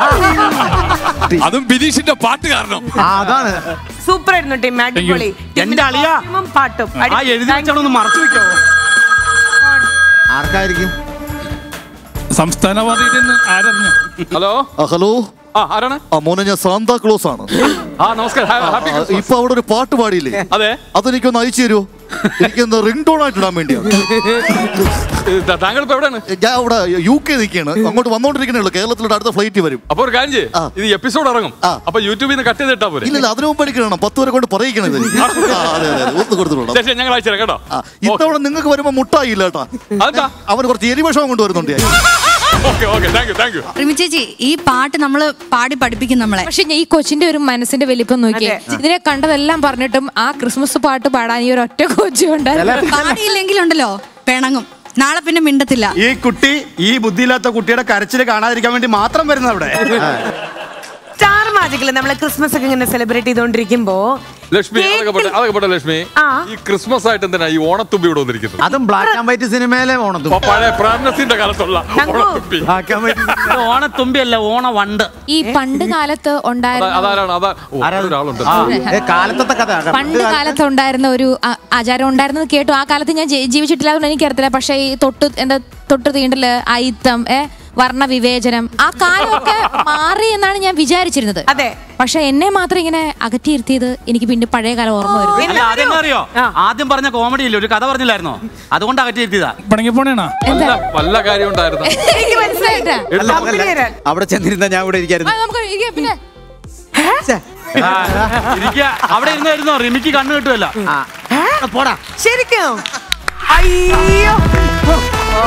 Speaker 4: അതും ബിനീഷിന്റെ പാട്ട് കാരണം
Speaker 2: ആ അതാണ്
Speaker 1: സൂപ്പർ ആയിരുന്നു ടീം അടിപൊളി
Speaker 8: എന്റെ അളിയാ.
Speaker 1: ടീമും പാട്ടും
Speaker 8: ആ എഴുതി വെച്ചാണൊന്ന് മറച്ചു വെക്കോ
Speaker 2: ആർക്കായിരിക്കും
Speaker 7: സംസ്ഥാന പാതയിൽ ആരറിഞ്ഞു
Speaker 4: ഹലോ
Speaker 10: ഹലോ
Speaker 4: ആ ആരാണ്
Speaker 10: ആ മോനെ ഞാൻ സാന്താ ക്ലോസ് ആണ്
Speaker 4: ആ നമസ്കാരം ഹാ- ഹാപ്പി
Speaker 10: ആ,
Speaker 4: ക്രിസ്മസ്.
Speaker 10: ഇപ്പൊ അവിടെ ഒരു പാട്ട് പാടിയില്ലേ
Speaker 4: അതെ
Speaker 10: അതെനിക്കൊന്ന് അയച്ചു തരുമോ എനിക്കൊന്ന് റിംഗ് ടോൺ ആയിട്ട് ഇടാൻ വേണ്ടിയാണ്
Speaker 4: ഏ, ത- താങ്കൾ ഇപ്പൊ എവിടെയാണ്
Speaker 10: ഞാൻ അവിടെ യു കെ നിൽക്കുകയാണ് അങ്ങോട്ട് വന്നോണ്ടിരിക്കണേ ഉള്ളൂ കേരളത്തിലോട്ട് അടുത്ത ഫ്ലൈറ്റ് വരും
Speaker 4: അപ്പൊ ഒരു കാര്യം ചെയ്യ്.
Speaker 10: ആ.
Speaker 4: ഇത് എപ്പിസോഡ് ഇറങ്ങും
Speaker 10: ആ.
Speaker 4: അപ്പൊ യൂട്യൂബിൽ നിന്ന് കട്ട് ചെയ്തിട്ടാ പോരെ
Speaker 10: ഇല്ലില്ല അതിനു മുമ്പ് എനിക്ക് വേണം പത്ത് വരെ കൊണ്ട് പറയിക്കണത് ആ, അതെ അതെ അതെ ഒന്ന് കൊടുത്തോളാം
Speaker 4: ശരി, ശരി, ഞങ്ങൾ അയച്ചു തരാം കേട്ടോ
Speaker 10: ആ ഇത്തവണ നിങ്ങൾക്ക് വരുമ്പോ മുട്ടായില്ല കേട്ടാ
Speaker 4: അതെന്താ
Speaker 10: അവന് കുറച്ച് എരിവശം കൊണ്ടുവരുന്നുണ്ട് ഞാൻ.
Speaker 4: Okay okay thank you thank you
Speaker 12: Rimi ചേച്ചി ഈ പാട്ട് നമ്മള് പാടി പഠിപ്പിക്കും നമ്മളെ
Speaker 3: പക്ഷെ ഈ കൊച്ചിന്റെ ഒരു മനസ്സിന്റെ വലിപ്പം നോക്കിയേ ഇതിനെ കണ്ടതെല്ലാം പറഞ്ഞിട്ടും ആ ക്രിസ്മസ് പാട്ട് പാടാൻ ഈ ഒരു ഒറ്റ കൊച്ചു ഉണ്ടായിരുന്നു
Speaker 12: പാടിയില്ലെങ്കിലുണ്ടല്ലോ പിണങ്ങും നാളെ പിന്നെ മിണ്ടത്തില്ല
Speaker 8: ഈ കുട്ടി ഈ ബുദ്ധിയില്ലാത്ത കുട്ടിയുടെ കരച്ചിൽ കാണാതിരിക്കാൻ വേണ്ടി മാത്രം വരുന്നത് അവിടെ
Speaker 1: സ്റ്റാർ മാജിക്കിൽ നമ്മള് ക്രിസ്മസ് ഒക്കെ ഇങ്ങനെ സെലിബ്രേറ്റ് ചെയ്തോണ്ടിരിക്കുമ്പോ
Speaker 4: ലക്ഷ്മി അതൊക്കെ പോട്ടെ അതൊക്കെ പോട്ടെ ലക്ഷ്മി
Speaker 1: ആ.
Speaker 4: ഈ ക്രിസ്മസ് ആയിട്ട് എന്തിനാ ഈ ഓണത്തുമ്പി ഇവിടെ വന്നിരിക്കുന്നത്
Speaker 2: അതും ബ്ലാക്ക് ആൻഡ് വൈറ്റ് സിനിമയിലെ ഓണത്തും
Speaker 4: അപ്പൊ പഴയ പ്രാണസിന്റെ കാലത്തുള്ള
Speaker 1: ഞങ്ങോ.
Speaker 4: ഓണത്തുമ്പി
Speaker 2: ബ്ലാക്ക് ആൻഡ് വൈറ്റ്
Speaker 8: ഓണത്തുമ്പിയല്ല ഓണ വണ്ട്
Speaker 3: ഈ പണ്ട് കാലത്ത്
Speaker 4: അതാ-
Speaker 3: ഉണ്ടായിരുന്ന
Speaker 4: അതാരാണ് അതാ ഓ, ഒരാളുണ്ട്
Speaker 2: കാലത്തെ കഥ
Speaker 3: പണ്ട് കാലത്ത് ഉണ്ടായിരുന്ന ഒരു ആ- ആചാരം ഉണ്ടായിരുന്നത് കേട്ടു ആ കാലത്ത് ഞാൻ ജി- ജീവിച്ചിട്ടില്ല അതുകൊണ്ട് എനിക്കറിയത്തില്ല പക്ഷേ ഈ തൊട്ട് എന്താ തൊട്ട് തീണ്ടല് അയിത്തം ഏ വർണ്ണ വിവേചനം ആ കാലമൊക്കെ മാറി എന്നാണ് ഞാൻ വിചാരിച്ചിരുന്നത്
Speaker 1: അതെ
Speaker 3: പക്ഷെ എന്നെ മാത്രം ഇങ്ങനെ അകറ്റിയിരുത്തിയത് എനിക്ക് പിന്നെ പഴയ കാലം ഓർമ്മ വരുന്നു
Speaker 8: അല്ല ആദ്യം അറിയോ ആദ്യം പറഞ്ഞ കോമഡി ഇല്ല ഒരു കഥ പറഞ്ഞില്ലായിരുന്നോ അതുകൊണ്ട് അകറ്റിയിരുത്തിയതാ
Speaker 7: പണങ്ങി പോണേണാ
Speaker 4: വല്ല വല്ല കാര്യം ഉണ്ടായിരുന്നു
Speaker 3: എനിക്ക് മനസ്സിലായിട്ടാ കമ്പനി തരാൻ.
Speaker 5: അവിടെ ചെന്നിരുന്ന ഞാൻ ഇവിടെ
Speaker 3: ആ,
Speaker 5: ഇരിക്കായിരുന്നു
Speaker 3: നമുക്ക് ഇരിക്കാം, പിന്നെ
Speaker 8: ഇരിക്കുക അവിടെ ഇരുന്നായിരുന്നോ റിമിക്ക് കണ്ണ് കിട്ടുമല്ല
Speaker 2: പോടാ
Speaker 1: ശരിക്കും അയ്യോ ഓ.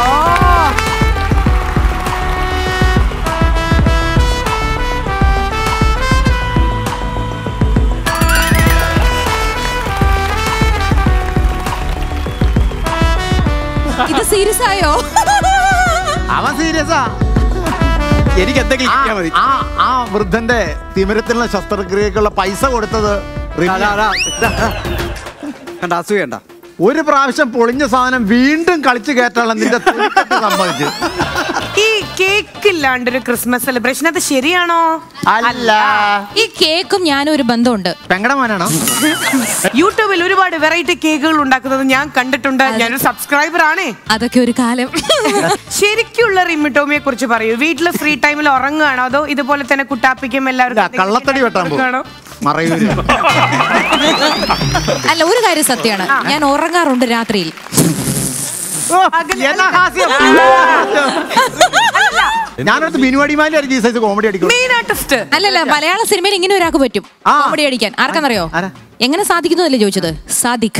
Speaker 3: ഇത് സീരിയസ് ആയോ
Speaker 2: അവൻ സീരിയസാ
Speaker 5: എനിക്ക് എന്തെങ്കിലും
Speaker 2: ആ
Speaker 5: കിട്ടിയാ മതി
Speaker 2: ആ ആ വൃദ്ധന്റെ തിമിരത്തിലുള്ള ശസ്ത്രക്രിയക്കുള്ള പൈസ കൊടുത്തത് റിമിയാ.
Speaker 5: അതാ, അതാ, ഇതാ. കണ്ട അസൂയണ്ട
Speaker 2: ഒരു പ്രാവശ്യം പൊളിഞ്ഞ സാധനം വീണ്ടും കളിച്ചു കയറ്റാനുള്ള നിന്റെ തുണിക്കെട്ട് സമ്മതിച്ചു
Speaker 1: ഈ കേക്ക് ഇല്ലാണ്ടൊരു ക്രിസ്മസ് സെലിബ്രേഷൻ അത് ശരിയാണോ
Speaker 2: അല്ല
Speaker 3: ഈ കേക്കും ഞാനും ഒരു ബന്ധമുണ്ട്
Speaker 2: പെങ്ങടെ മോനാണോ
Speaker 1: യൂട്യൂബിൽ ഒരുപാട് വെറൈറ്റി കേക്കുകൾ ഉണ്ടാക്കുന്നത് ഞാൻ കണ്ടിട്ടുണ്ട് ഞാനൊരു സബ്സ്ക്രൈബർ ആണേ
Speaker 3: അതൊക്കെ ഒരു കാലം
Speaker 1: ശരിക്കുള്ള റിമിട്ടോമിയെ കുറിച്ച് പറയൂ വീട്ടില് ഫ്രീ ടൈമിൽ ഉറങ്ങുകയാണോ അതോ ഇതുപോലെ തന്നെ കുട്ടാപ്പിക്കും എല്ലാവരും
Speaker 2: ഇല്ല, കള്ളത്തടി വെട്ടാൻ പോകും മറയൂര്
Speaker 3: അല്ല ഒരു കാര്യം സത്യമാണ് ഞാൻ ഉറങ്ങാറുണ്ട് രാത്രിയിൽ
Speaker 2: എന്നാ ഹാസ്യം? ഞാനടുത്ത് ബിനുവാടിമാലി സൈസ് കോമഡി അടിക്കും
Speaker 1: മെയിൻ ആർട്ടിസ്റ്റ്
Speaker 3: അല്ലല്ല മലയാള സിനിമയിൽ ഇങ്ങനെ ഒരാൾക്ക് പറ്റും കോമഡി അടിക്കാൻ ആർക്കാന്നറിയോ
Speaker 2: ആരാ?
Speaker 3: എങ്ങനെ സാധിക്കുന്നതല്ലേ ചോദിച്ചത് സാദിഖ്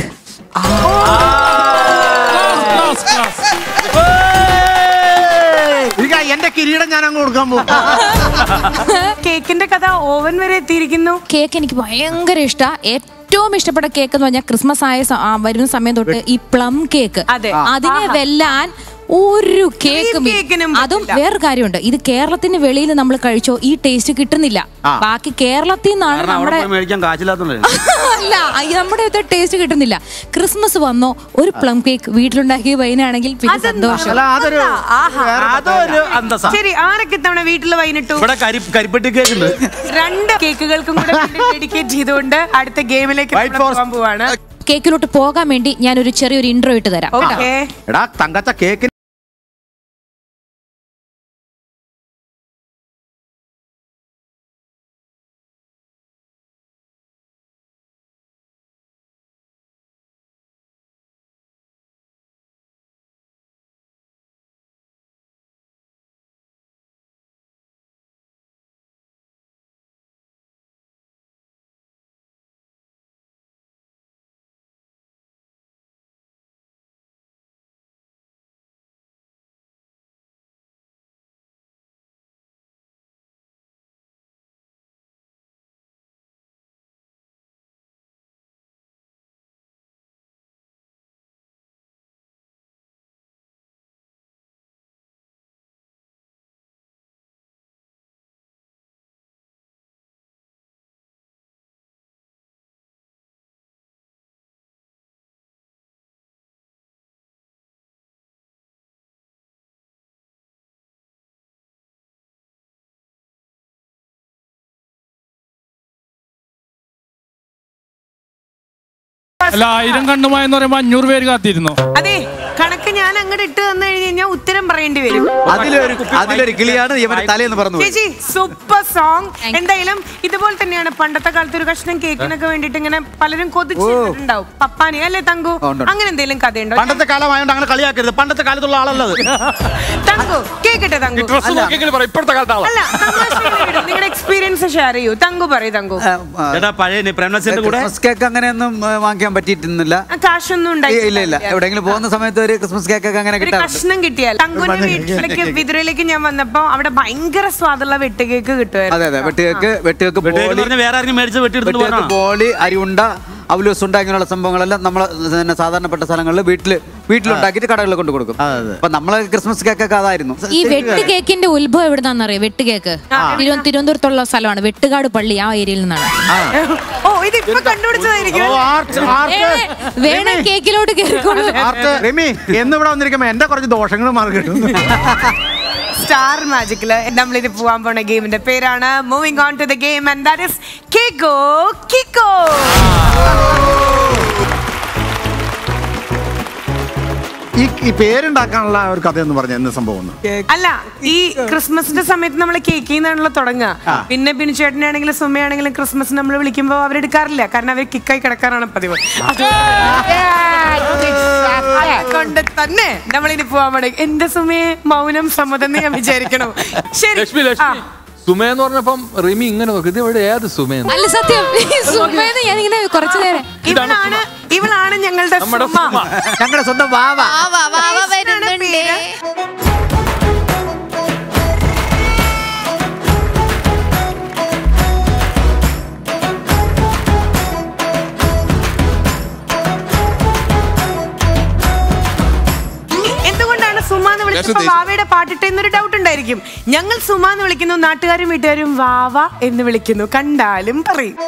Speaker 2: ഇരിക്ക, എന്റെ കിരീടം ഞാൻ അങ്ങ് കൊടുക്കാൻ പോകും
Speaker 1: കേക്കിന്റെ കഥ ഓവൻ വരെ എത്തിയിരിക്കുന്നു
Speaker 3: കേക്ക് എനിക്ക് ഭയങ്കര ഇഷ്ടാ ഏറ്റവും ഇഷ്ടപ്പെട്ട കേക്ക് എന്ന് പറഞ്ഞാൽ ക്രിസ്മസ് ആയ സ- ആ, വരുന്ന സമയം തൊട്ട് ഈ പ്ലം കേക്ക്
Speaker 1: അതെ.
Speaker 3: അതിനെ
Speaker 1: ആഹാ.
Speaker 3: വെല്ലാൻ ഒരു കേക്കും ഇല്ല.
Speaker 1: കേക്കിനും
Speaker 3: അതും
Speaker 1: പറ്റില്ല.
Speaker 3: വേറെ കാര്യമുണ്ട് ഇത് കേരളത്തിന് വെളിയിൽ നമ്മൾ കഴിച്ചോ ഈ ടേസ്റ്റ് കിട്ടുന്നില്ല ബാക്കി കേരളത്തിൽ നിന്നാണ്
Speaker 8: കാരണം അവിടെ
Speaker 3: നമ്മുടെ
Speaker 8: പോയി മേടിക്കാൻ കാശില്ലാത്തോണ്ട്
Speaker 3: അല്ല ഈ നമ്മുടെ ടേസ്റ്റ് കിട്ടുന്നില്ല ക്രിസ്മസ് വന്നോ ഒരു പ്ലം കേക്ക് വീട്ടിലുണ്ടാക്കിയ വൈനാണെങ്കിൽ പിന്നെ സന്തോഷം
Speaker 2: അല്ല അതൊരു
Speaker 8: അതൊരു അന്തസ്സാ
Speaker 1: ശരി ആരൊക്കെ ഇത്തവണ വീട്ടിൽ വൈകിട്ടു
Speaker 8: ഇവിടെ കരി കരിപ്പെട്ടി കേക്ക് ഉണ്ട്
Speaker 1: രണ്ട് കേക്കുകൾക്കും കൂടെ ഡെഡിക്കേറ്റ് ചെയ്തുകൊണ്ട് അടുത്ത ഗെയിമിലേക്ക്
Speaker 8: White
Speaker 1: നമ്മൾ
Speaker 8: Forest.
Speaker 1: പോകാൻ പോവാണ്
Speaker 3: കേക്കിലോട്ട് പോകാൻ വേണ്ടി ഞാൻ ഒരു ചെറിയൊരു ഇൻട്രോ ഇട്ട് തരാം കേട്ടോ?
Speaker 1: ഓക്കെ
Speaker 2: എടാ തങ്കച്ച കേക്ക്
Speaker 7: അല്ല ആയിരം കണ്ണുമായെന്ന് പറയുമ്പോ അഞ്ഞൂറ് പേര് കാത്തിരുന്നു
Speaker 1: അതെ കണക്ക് ഞാൻ അങ്ങോട്ട് ഇട്ട് തന്നു കഴിഞ്ഞ് കഴിഞ്ഞാൽ ഉത്തരം പറയേണ്ടി വരും
Speaker 5: അതിലൊരു അതിലൊരു കിളിയാണ് ഇവന്റെ തലേന്ന് പറഞ്ഞു പോയി.
Speaker 1: ചേച്ചി സൂപ്പർ സോങ് എന്തായാലും ഇതുപോലെ തന്നെയാണ് പണ്ടത്തെ കാലത്ത് ഒരു കഷ്ണം കേക്കിനൊക്കെ വേണ്ടിട്ട് ഇങ്ങനെ പലരും കൊതിച്ചിട്ടുണ്ടാവും പപ്പാനി അല്ലേ തങ്കു
Speaker 8: ഉണ്ട്.
Speaker 1: അങ്ങനെ എന്തെങ്കിലും കഥയുണ്ടോ
Speaker 8: പണ്ടത്തെ കാലമായോണ്ട് അങ്ങനെ കളിയാക്കരുത് പണ്ടത്തെ കാലത്തുള്ള ആളല്ലത്
Speaker 1: തങ്കു കേക്കട്ടെ തങ്കു
Speaker 4: ഡ്രസ് നോക്കിയെങ്കിലും പറ ഇപ്പോഴത്തെ കാലത്ത് ആളാ
Speaker 1: അല്ല തമാശയായി വിടും. നിങ്ങളുടെ എക്സ്പീരിയൻസ് ഷെയർ ചെയ്യൂ തങ്കു പറയൂ തങ്കു
Speaker 8: ചേട്ടാ പഴയ പ്രേംനസിന്റെ കൂടെ
Speaker 5: ക്രിസ്മസ് കേക്ക് അങ്ങനെയൊന്നും ഏ, വാങ്ങിക്കാൻ പറ്റിയിട്ടില്ല
Speaker 1: ആ, കാശൊന്നും
Speaker 5: ഇല്ല
Speaker 1: ഉണ്ടായിട്ടില്ല
Speaker 5: ഇല്ല എവിടെയെങ്കിലും പോകുന്ന സമയത്ത് ഒരു ക്രിസ്മസ് കേക്ക് ഒക്കെ അങ്ങനെ
Speaker 1: ഒരു
Speaker 5: കിട്ടാറുണ്ട്
Speaker 1: കഷ്ണം കിട്ടിയാൽ തങ്കുവിന്റെ വീട്ടിലേക്ക് വിതുരയിലേക്ക് ഞാൻ വന്നപ്പോ അവിടെ ഭയങ്കര സ്വാദുള്ള വെട്ടുകേക്ക് കിട്ടുമായിരുന്നു
Speaker 5: അതെ അതെ വെട്ടുകേക്ക് വെട്ടുകേക്ക്
Speaker 8: വെട്ടുകേക്ക്
Speaker 5: ബോളി
Speaker 8: പറഞ്ഞ് വേറെ ആരെങ്കിലും മേടിച്ച് വെട്ടിയെടുത്തിട്ട്
Speaker 5: വെട്ടുകേക്ക്
Speaker 8: പോകാനാണോ?
Speaker 5: ബോളി അരിയുണ്ട അവലൂസുണ്ട ഇങ്ങനെയുള്ള സംഭവങ്ങളെല്ലാം നമ്മൾ സാധാരണപ്പെട്ട സ്ഥലങ്ങളിൽ വീട്ടിൽ വീട്ടിലുണ്ടാക്കിയിട്ട് കടകളിൽ കൊണ്ട് കൊടുക്കും അപ്പൊ നമ്മളെ ക്രിസ്മസ് കേക്കൊക്കെ അതായിരുന്നു
Speaker 3: ഈ വെട്ട് കേക്കിന്റെ ഉത്ഭവം എവിടുന്നാന്നറിയോ വെട്ട് കേക്ക് തിരുവ- തിരുവനന്തപുരത്തുള്ള സ്ഥലമാണ് വെട്ടുകാട് പള്ളി ആ ഏരിയയിൽ നിന്നാണ്
Speaker 1: ഓ ഇത് ഇപ്പൊ കണ്ടുപിടിച്ചതായിരിക്കും
Speaker 3: വേണേ കേക്കിലോട്ട് കയറിക്കോളൂ
Speaker 2: രമി എന്ന് ഇവിടെ വന്നിരിക്കുമ്പോ എന്റെ കുറച്ച് ദോഷങ്ങൾ മാറി കിട്ടും
Speaker 1: സ്റ്റാർ മാജിക്കില് നമ്മളിത് പോവാൻ പോണ ഗെയിമിന്റെ പേരാണ് moving on to the game and that is കിക്കോ കിക്കോ
Speaker 2: ഈ ഈ പേരുണ്ടാക്കാനുള്ള ഒരു കഥ എന്ന് പറഞ്ഞ എന്ത് സംഭവം ഒന്ന്
Speaker 1: അല്ല ഈ ക്രിസ്മസിന്റെ സമയത്ത് നമ്മൾ കേക്കിൽ നിന്നാണല്ലോ തുടങ്ങുക പിന്നെ ബിനുചേട്ടനാണെങ്കിലും സുമയാണെങ്കിലും ക്രിസ്മസ് നമ്മൾ വിളിക്കുമ്പോൾ അവരെടുക്കാറില്ല കാരണം അവർ കിക്കായി കിടക്കാറാണ് പതിവ് കൊണ്ട് തന്നെ നമ്മളിനി പോവാൻ പോണേ എന്റെ സുമയെ മൗനം സമ്മതം എന്ന് ഞാൻ വിചാരിക്കണം ശരി
Speaker 4: ലക്ഷ്മി ലക്ഷ്മി സുമയെന്ന് പറഞ്ഞപ്പം റിമി ഇങ്ങനെ നോക്കി ഇത് ഇവിടെ ഏത് സുമയെന്ന്
Speaker 3: അല്ല സത്യം സുമേന്ന് ഞാനിങ്ങനെ കുറച്ചു നേരം
Speaker 1: ഇവളാണ് ഇവളാണ് ഞങ്ങളുടെ
Speaker 4: നമ്മുടെ
Speaker 1: സുമ.
Speaker 4: സുമ.
Speaker 5: ഞങ്ങളുടെ സ്വന്തം വാവ
Speaker 1: ആണ് പേര്. എന്തുകൊണ്ടാണ് സുമ എന്ന് വിളിച്ചപ്പോ
Speaker 4: ദേശം-
Speaker 1: വാവയുടെ പാട്ടിട്ട് എന്നൊരു ഡൗട്ട് ഉണ്ടായിരിക്കും ഞങ്ങൾ സുമ എന്ന് വിളിക്കുന്നു നാട്ടുകാരും വീട്ടുകാരും വാവ എന്ന് വിളിക്കുന്നു കണ്ടാലും പറയും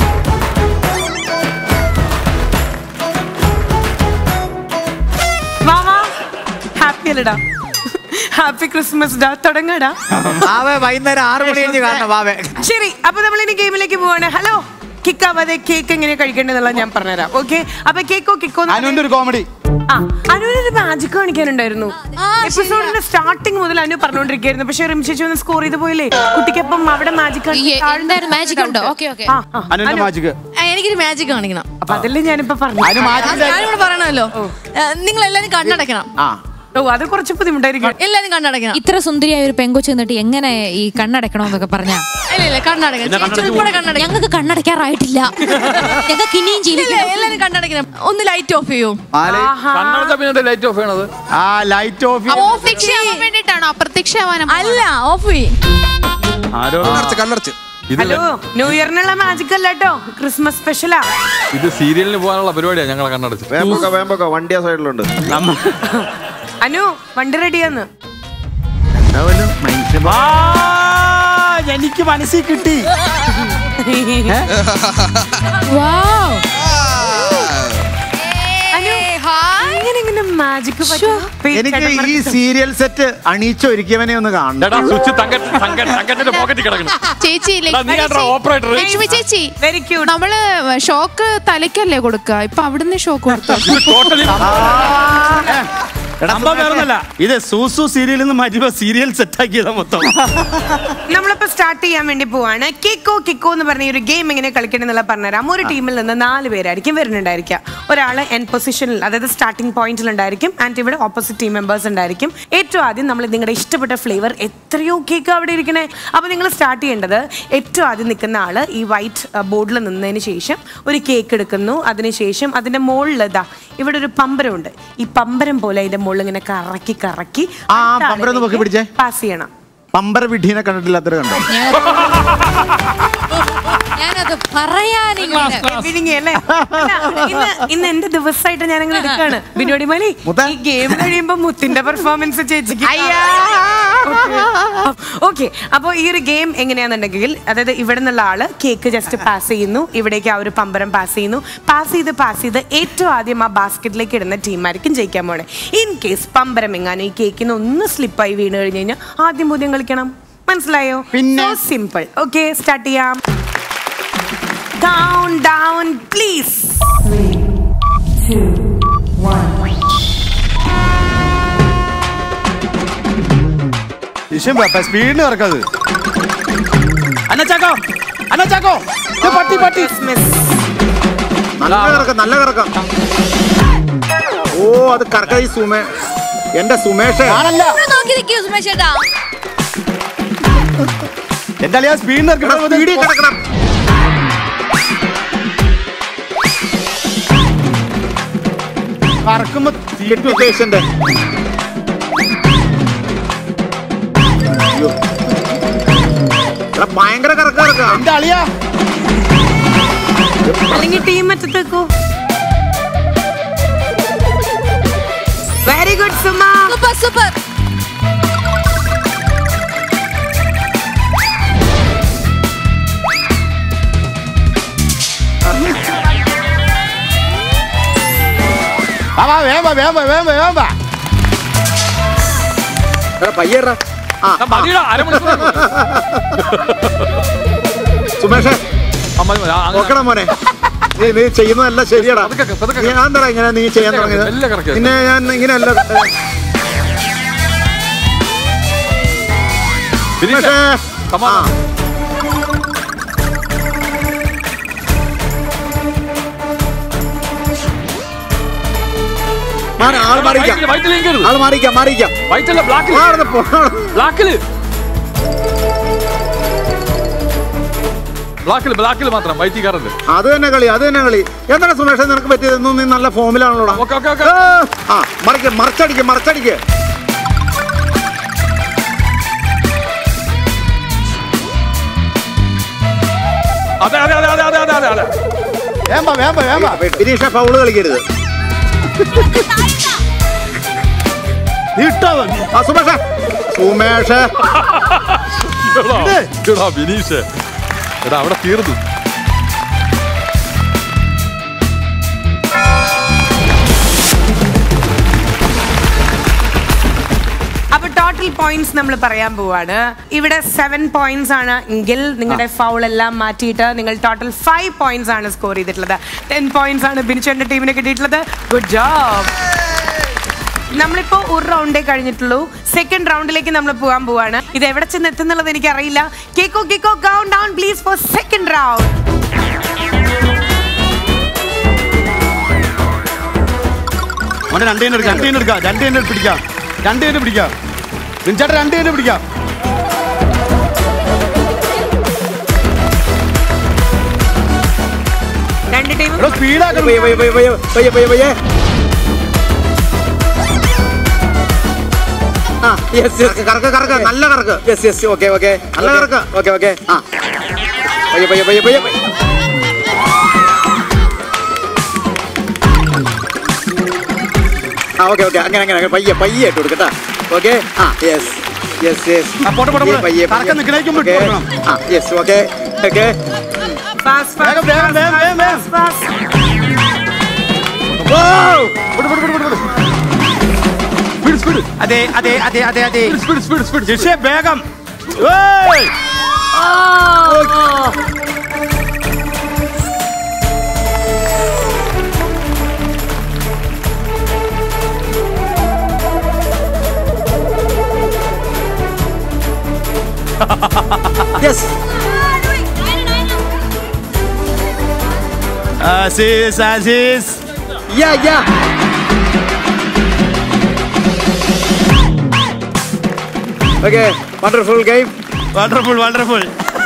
Speaker 1: വാവ ഹാപ്പി അല്ലടാ ഹാപ്പി ക്രിസ്മസ് ഡാ തുടങ്ങടാ
Speaker 5: വാവ വൈകുന്നേരം ആറ് മണി കഴിഞ്ഞ് കാണണം വാവേ
Speaker 1: ശരി അപ്പൊ നമ്മൾ ഇനി ഗെയിമിലേക്ക് പോവാണ് ഹലോ കിക്കാവാതെ കേക്ക് എങ്ങനെ കഴിക്കേണ്ടതെന്നുള്ള ഞാൻ പറഞ്ഞുതരാം ഓക്കെ അപ്പൊ കേക്കോ കിക്കോ
Speaker 8: അനുവിന്റെ ഒരു കോമഡി
Speaker 1: ആ അനുവിനൊരു മാജിക് കാണിക്കാനുണ്ടായിരുന്നു എപ്പിസോഡിന്റെ സ്റ്റാർട്ടിങ് മുതൽ അനു പറഞ്ഞുകൊണ്ടിരിക്കുകയായിരുന്നു പക്ഷെ റിം ചേച്ചി ഒന്ന് സ്കോർ ചെയ്ത് പോയില്ലേ കുട്ടിക്കപ്പം അവിടെ മാജിക്
Speaker 3: എന്തായാലും മാജിക് ഉണ്ടോ ഓക്കെ ഓക്കെ
Speaker 8: അനുവിന്റെ മാജിക്
Speaker 13: എനിക്കൊരു മാജിക് കാണിക്കണം
Speaker 1: അപ്പൊ അതല്ലേ ഞാനിപ്പോ പറഞ്ഞു
Speaker 8: അനു മാജിക്കിന്റെ
Speaker 13: ഞാനിവിടെ പറയണമല്ലോ നിങ്ങൾ എല്ലാരും കണ്ണടക്കണം
Speaker 2: ആ
Speaker 1: ഓ അത് കുറച്ച് ബുദ്ധിമുട്ടായിരിക്കും
Speaker 13: എല്ലാരും കണ്ണടക്കണം
Speaker 3: ഇത്ര സുന്ദരിയായ ഒരു പെങ്കൊച്ച് നിന്നിട്ട് എങ്ങനെ ഈ കണ്ണടക്കണമെന്നൊക്കെ പറഞ്ഞാ
Speaker 13: ഇല്ല ഇല്ല കണ്ണടക്കണം ചേച്ചി ഉൾപ്പെടെ കണ്ണടക്കണം
Speaker 3: ഞങ്ങൾക്ക് കണ്ണടക്കാറായിട്ടില്ല ഞങ്ങൾക്ക് ഇനിയും
Speaker 13: ഇല്ല
Speaker 3: ജീവിക്കണം
Speaker 13: എല്ലാരും കണ്ണടക്കണം ഒന്ന് ലൈറ്റ് ഓഫ് ചെയ്യൂ
Speaker 4: കണ്ണടച്ച പിന്നെ ലൈറ്റ് ഓഫ് ചെയ്യണത്
Speaker 8: ആ ലൈറ്റ് ഓഫ്
Speaker 13: അപ്രത്യക്ഷമാവാൻ വേണ്ടിട്ടാണോ അപ്രത്യക്ഷമാവാൻ അല്ല ഓഫ് ചെയ്യ്
Speaker 8: ആരോ
Speaker 10: കണ്ണടച്ച്
Speaker 4: ഇത്
Speaker 1: ഹലോ ന്യൂ ഇയറിനുള്ള മാജിക് അല്ല കേട്ടോ ക്രിസ്മസ് സ്പെഷ്യലാ
Speaker 4: ഇത് സീരിയലിന് പോകാനുള്ള പരിപാടിയാണ് ഞങ്ങളെ കണ്ണടച്ച്
Speaker 11: വേമ്പൊക്കെ വേമ്പൊക്കെ വണ്ടി ആ സൈഡിലുണ്ട്
Speaker 1: അനു വണ്ടി റെഡിയാന്ന്
Speaker 2: എന്തായാലും മനുഷ്യൻ
Speaker 8: ആ, എനിക്ക് മനസ്സിൽ കിട്ടി
Speaker 1: അനു ഇങ്ങനെ ഇങ്ങനെ മാജിക്
Speaker 2: എനിക്ക് ഈ സീരിയൽ സെറ്റ് അണിയിച്ചൊരുക്കിയവനെ ഒന്ന് കാണണം
Speaker 4: എടാ സ്വിച്ച് തങ്ക തങ്ക തങ്കത്തിന്റെ പോക്കറ്റിൽ കിടക്കണം
Speaker 13: ചേച്ചി
Speaker 4: എടാ, നീ ആണ്ട്രാ ഓപ്പറേറ്റർ
Speaker 13: ലക്ഷ്മി ചേച്ചി
Speaker 1: വെരി ക്യൂട്ട്
Speaker 13: നമ്മള് ഷോക്ക് തലയ്ക്കല്ലേ കൊടുക്കുക ഇപ്പൊ അവിടുന്ന് ഷോക്ക് കൊടുത്തു
Speaker 4: ടോട്ടലി
Speaker 8: സംഭവം വേറൊന്നല്ല ഇത് സൂസു സീരിയലിൽ നിന്ന് മാറ്റിയപ്പോ സീരിയൽ സെറ്റാക്കിയതാ മൊത്തം
Speaker 1: നമ്മളിപ്പോ സ്റ്റാർട്ട് ചെയ്യാൻ വേണ്ടി പോവാണ് കിക്കോ കിക്കോ എന്ന് പറഞ്ഞ ഈ ഒരു ഗെയിം എങ്ങനെ കളിക്കണം എന്നുള്ള പറഞ്ഞുതരാം ഒരു ടീമിൽ നിന്ന് നാല് പേരായിരിക്കും വരുന്നുണ്ടായിരിക്കുക ഒരാൾ എൻ പൊസിഷനിൽ അതായത് സ്റ്റാർട്ടിംഗ് പോയിന്റിൽ ഉണ്ടായിരിക്കും ആൻഡ് ഇവിടെ ഓപ്പോസിറ്റ് ടീം മെമ്പേഴ്സ് ഉണ്ടായിരിക്കും ഏറ്റവും ആദ്യം നമ്മൾ നിങ്ങളുടെ ഇഷ്ടപ്പെട്ട ഫ്ലേവർ എത്രയോ കേക്ക് അവിടെ ഇരിക്കണേ അപ്പോൾ നിങ്ങൾ സ്റ്റാർട്ട് ചെയ്യേണ്ടത് ഏറ്റവും ആദ്യം നിൽക്കുന്ന ആൾ ഈ വൈറ്റ് ബോർഡിൽ നിന്നതിന് ശേഷം ഒരു കേക്ക് എടുക്കുന്നു അതിനുശേഷം അതിന്റെ മുകളിൽ ഇതാ ഇവിടെ ഒരു പമ്പരമുണ്ട് ഈ പമ്പരം പോലെ അതിന്റെ മുകളിൽ ഇങ്ങനെ കറക്കി കറക്കി
Speaker 2: ആ, പമ്പരം ഒന്ന് പൊക്കി പിടിച്ചേ.
Speaker 1: പാസ് ചെയ്യണം
Speaker 2: പമ്പര വിഡീനെ കണ്ടിട്ടില്ലാത്തൊരു കണ്ടോ
Speaker 3: ഞാനത് പറയാനിങ്ങനെ
Speaker 1: വിഴുങ്ങിയല്ലേ? അല്ല, ഇന്ന് ഇന്ന് എന്റെ ദിവസമായിട്ട് ഞാൻ അങ്ങനെ എടുക്കാണ് ബിനോടി മലി
Speaker 2: മുത്ത.
Speaker 1: ഈ ഗെയിം കഴിയുമ്പോ മുത്തിന്റെ പെർഫോമൻസ് ചേച്ചിക്ക് ഓക്കെ അപ്പോൾ ഈ ഒരു ഗെയിം എങ്ങനെയാണെന്നുണ്ടെങ്കിൽ അതായത് ഇവിടെ നിന്നുള്ള ആള് കേക്ക് ജസ്റ്റ് പാസ് ചെയ്യുന്നു ഇവിടേക്ക് ആ ഒരു പമ്പരം പാസ് ചെയ്യുന്നു പാസ് ചെയ്ത് പാസ് ചെയ്ത് ഏറ്റവും ആദ്യം ആ ബാസ്ക്കറ്റിലേക്ക് ഇടുന്ന ടീമായിരിക്കും ജയിക്കാൻ പോണേ ഇൻ കേസ് പമ്പരം എങ്ങാനും ഈ കേക്കിന് ഒന്ന് സ്ലിപ്പായി വീണ് കഴിഞ്ഞ് കഴിഞ്ഞാൽ ആദ്യം ബോധ്യം കളിക്കണം മനസ്സിലായോ പിന്നെ സിമ്പിൾ ഓക്കെ സ്റ്റാർട്ട് ചെയ്യാം ഡൗൺ ഡൗൺ പ്ലീസ്
Speaker 8: സ്പീഡിന് ഇറക്കത് അന്നച്ചാക്കോ അന്നച്ചാക്കോ ഇത് പട്ടി പട്ടി
Speaker 2: നല്ല കറക്കം നല്ല കറക്കം ഓ അത് കറക്ക ഈ സുമേ എന്റെ സുമേഷ്
Speaker 13: നോക്കി നിൽക്കൂ സുമേഷ് ചേട്ടാ
Speaker 8: എന്തായാലും ആ സ്പീഡിന്
Speaker 2: സ്പീഡിൽ കിടക്കണം
Speaker 8: കറക്കുമ്പോ
Speaker 2: കിഡ്നി പേഷ്യന്റ് ഭയങ്കര കറക്ക കറക്ക
Speaker 8: എന്റെ അളിയാ
Speaker 1: അല്ലെങ്കിൽ ടീം അറ്റത്തേക്കോ very good Suma
Speaker 13: super super
Speaker 8: വാ വാ വേഗം വാ, വേഗം വാ, വേഗം വാ, വേഗം വാ.
Speaker 2: പയ്യറ ആ
Speaker 4: മതിയെടാ, അരമണിക്കൂർ
Speaker 2: സുമേഷേ
Speaker 4: ആ, മതി, മതി. ആ, അങ്ങനെ-
Speaker 2: നോക്കണം മോനെ നീ നീ ചെയ്യുന്നതല്ല ശരിയടാ നീ ഞാൻ എന്താ ഇങ്ങനെ നീ ചെയ്യാൻ
Speaker 4: എല്ലാം
Speaker 2: തുടങ്ങിയത്
Speaker 4: correct ആയി.
Speaker 2: പിന്നെ ഞാൻ ഇങ്ങനെയല്ല
Speaker 4: ബിനീഷേ,
Speaker 2: സുമേഷേ
Speaker 4: come
Speaker 2: ആ
Speaker 4: on.
Speaker 2: മാറി, ആള് മാറിക്കാം
Speaker 4: വൈറ്റില്, വൈറ്റില് ഇരിക്കരുത്.
Speaker 2: ആള് മാറിക്കാം മാറിക്കാം
Speaker 4: വൈറ്റല്ല ബ്ലാക്കിൽ
Speaker 2: മാറുന്ന പോണം
Speaker 4: ബ്ലാക്കില് ബ്ലാക്കിൽ ബ്ലാക്കിൽ മാത്രം വൈറ്റി കയറരുത്
Speaker 2: അത് തന്നെ കളി അത് തന്നെ കളി എന്താണ് സുമേഷ് നിനക്ക് പറ്റിയതെന്നും നീ നല്ല ഫോമിലാണല്ലോടാ
Speaker 4: ഓക്കെ ഓക്കെ ഓക്കെ
Speaker 2: ആ മറിക്ക മറിച്ചടിക്ക് മറിച്ചടിക്ക്
Speaker 4: അതെ അതെ അതെ അതെ അതെ അതെ അതെ അതെ
Speaker 8: വേഗം വാ, വേഗം വാ, വേഗം വാ.
Speaker 2: ബിനീഷ ഫൗള് കളിക്കരുത്
Speaker 8: നീ ഇട്ടോ നീ.
Speaker 2: ആ സുമേഷ് സുമേഷ്
Speaker 4: എടാ, എടാ ബിനീഷ് എടാ അവിടെ തീർന്നു
Speaker 1: അപ്പൊ ടോട്ടൽ പോയിന്റ്സ് നമ്മൾ പറയാൻ പോവാണ് ഇവിടെ സെവൻ പോയിന്റ്സ് ആണ് എങ്കിൽ നിങ്ങളുടെ ഫൗൾ എല്ലാം മാറ്റിയിട്ട് നിങ്ങൾ ടോട്ടൽ ഫൈവ് പോയിന്റ്സ് ആണ് സ്കോർ ചെയ്തിട്ടുള്ളത് ടെൻ പോയിന്റ്സ് ആണ് ബിനിച്ചേന്റെ ടീമിന് കിട്ടിയിട്ടുള്ളത് ഗുഡ് ജോബ് നമ്മളിപ്പോ ഒരു റൗണ്ടേ കഴിഞ്ഞിട്ടുള്ളൂ സെക്കൻഡ് റൗണ്ടിലേക്ക് നമ്മൾ പോകാൻ പോവാണ് ഇത് എവിടെ ചെന്ന് എത്തുന്നുള്ളത് എനിക്ക് അറിയില്ല കേക്കോ കേക്കോ ഗൗൺ down please for second round
Speaker 8: മോനെ രണ്ട് കൈയ്യിൽ എടുക്കാം രണ്ട് കൈയ്യിൽ എടുക്കാം രണ്ട് കൈയ്യിൽ പിടിക്കാം രണ്ട് കൈയ്യിൽ പിടിക്കാം റിഞ്ചേട്ടൻ രണ്ട് കൈയ്യിൽ പിടിക്കാം
Speaker 1: രണ്ട് ടീം
Speaker 8: എടോ സ്പീഡാക്കണം
Speaker 2: പയ്യെ പയ്യെ പയ്യെ പയ്യെ പയ്യെ പയ്യെ ആ യെസ് യെസ് കറക്ക് കറക്ക് നല്ല കറക്ക് യെസ് യെസ് ഓക്കെ ഓക്കെ നല്ല കറക്ക് ഓക്കെ ഓക്കെ ആ പയ്യെ പയ്യെ പയ്യെ പയ്യെ പയ്യെ. ആ ഓക്കെ ഓക്കെ അങ്ങനെ അങ്ങനെ അങ്ങനെ പയ്യെ പയ്യെ ഇട്ട് കൊടുക്കട്ടാ ഓക്കെ ആ യെസ് യെസ് യെസ്
Speaker 8: ആ, പോട്ടെ, പോട്ടെ, പോട്ടെ. കറക്കം നിക്കണേക്ക് മുമ്പ് ഇട്ട് കൊടുക്കണം.
Speaker 2: ആ യെസ് ഓക്കെ ഓക്കെ
Speaker 1: ഫാസ്റ്റ്
Speaker 8: വേഗം വേഗം വേഗം വേഗം വേഗം
Speaker 1: ഫാസ്റ്റ്
Speaker 8: വിട്, വിട്, വിട്, വിട്, വിട്.
Speaker 4: സ്പീഡ് സ്പീഡ്
Speaker 8: അതെ അതെ അതെ അതെ അതെ
Speaker 4: സ്പീഡ് സ്പീഡ് സ്പീഡ്
Speaker 8: ജിഷേ വേഗം ഏയ്!
Speaker 2: യെസ്
Speaker 8: ആസീസ് ആസീസ്
Speaker 2: yeah yeah okay wonderful game
Speaker 8: wonderful wonderful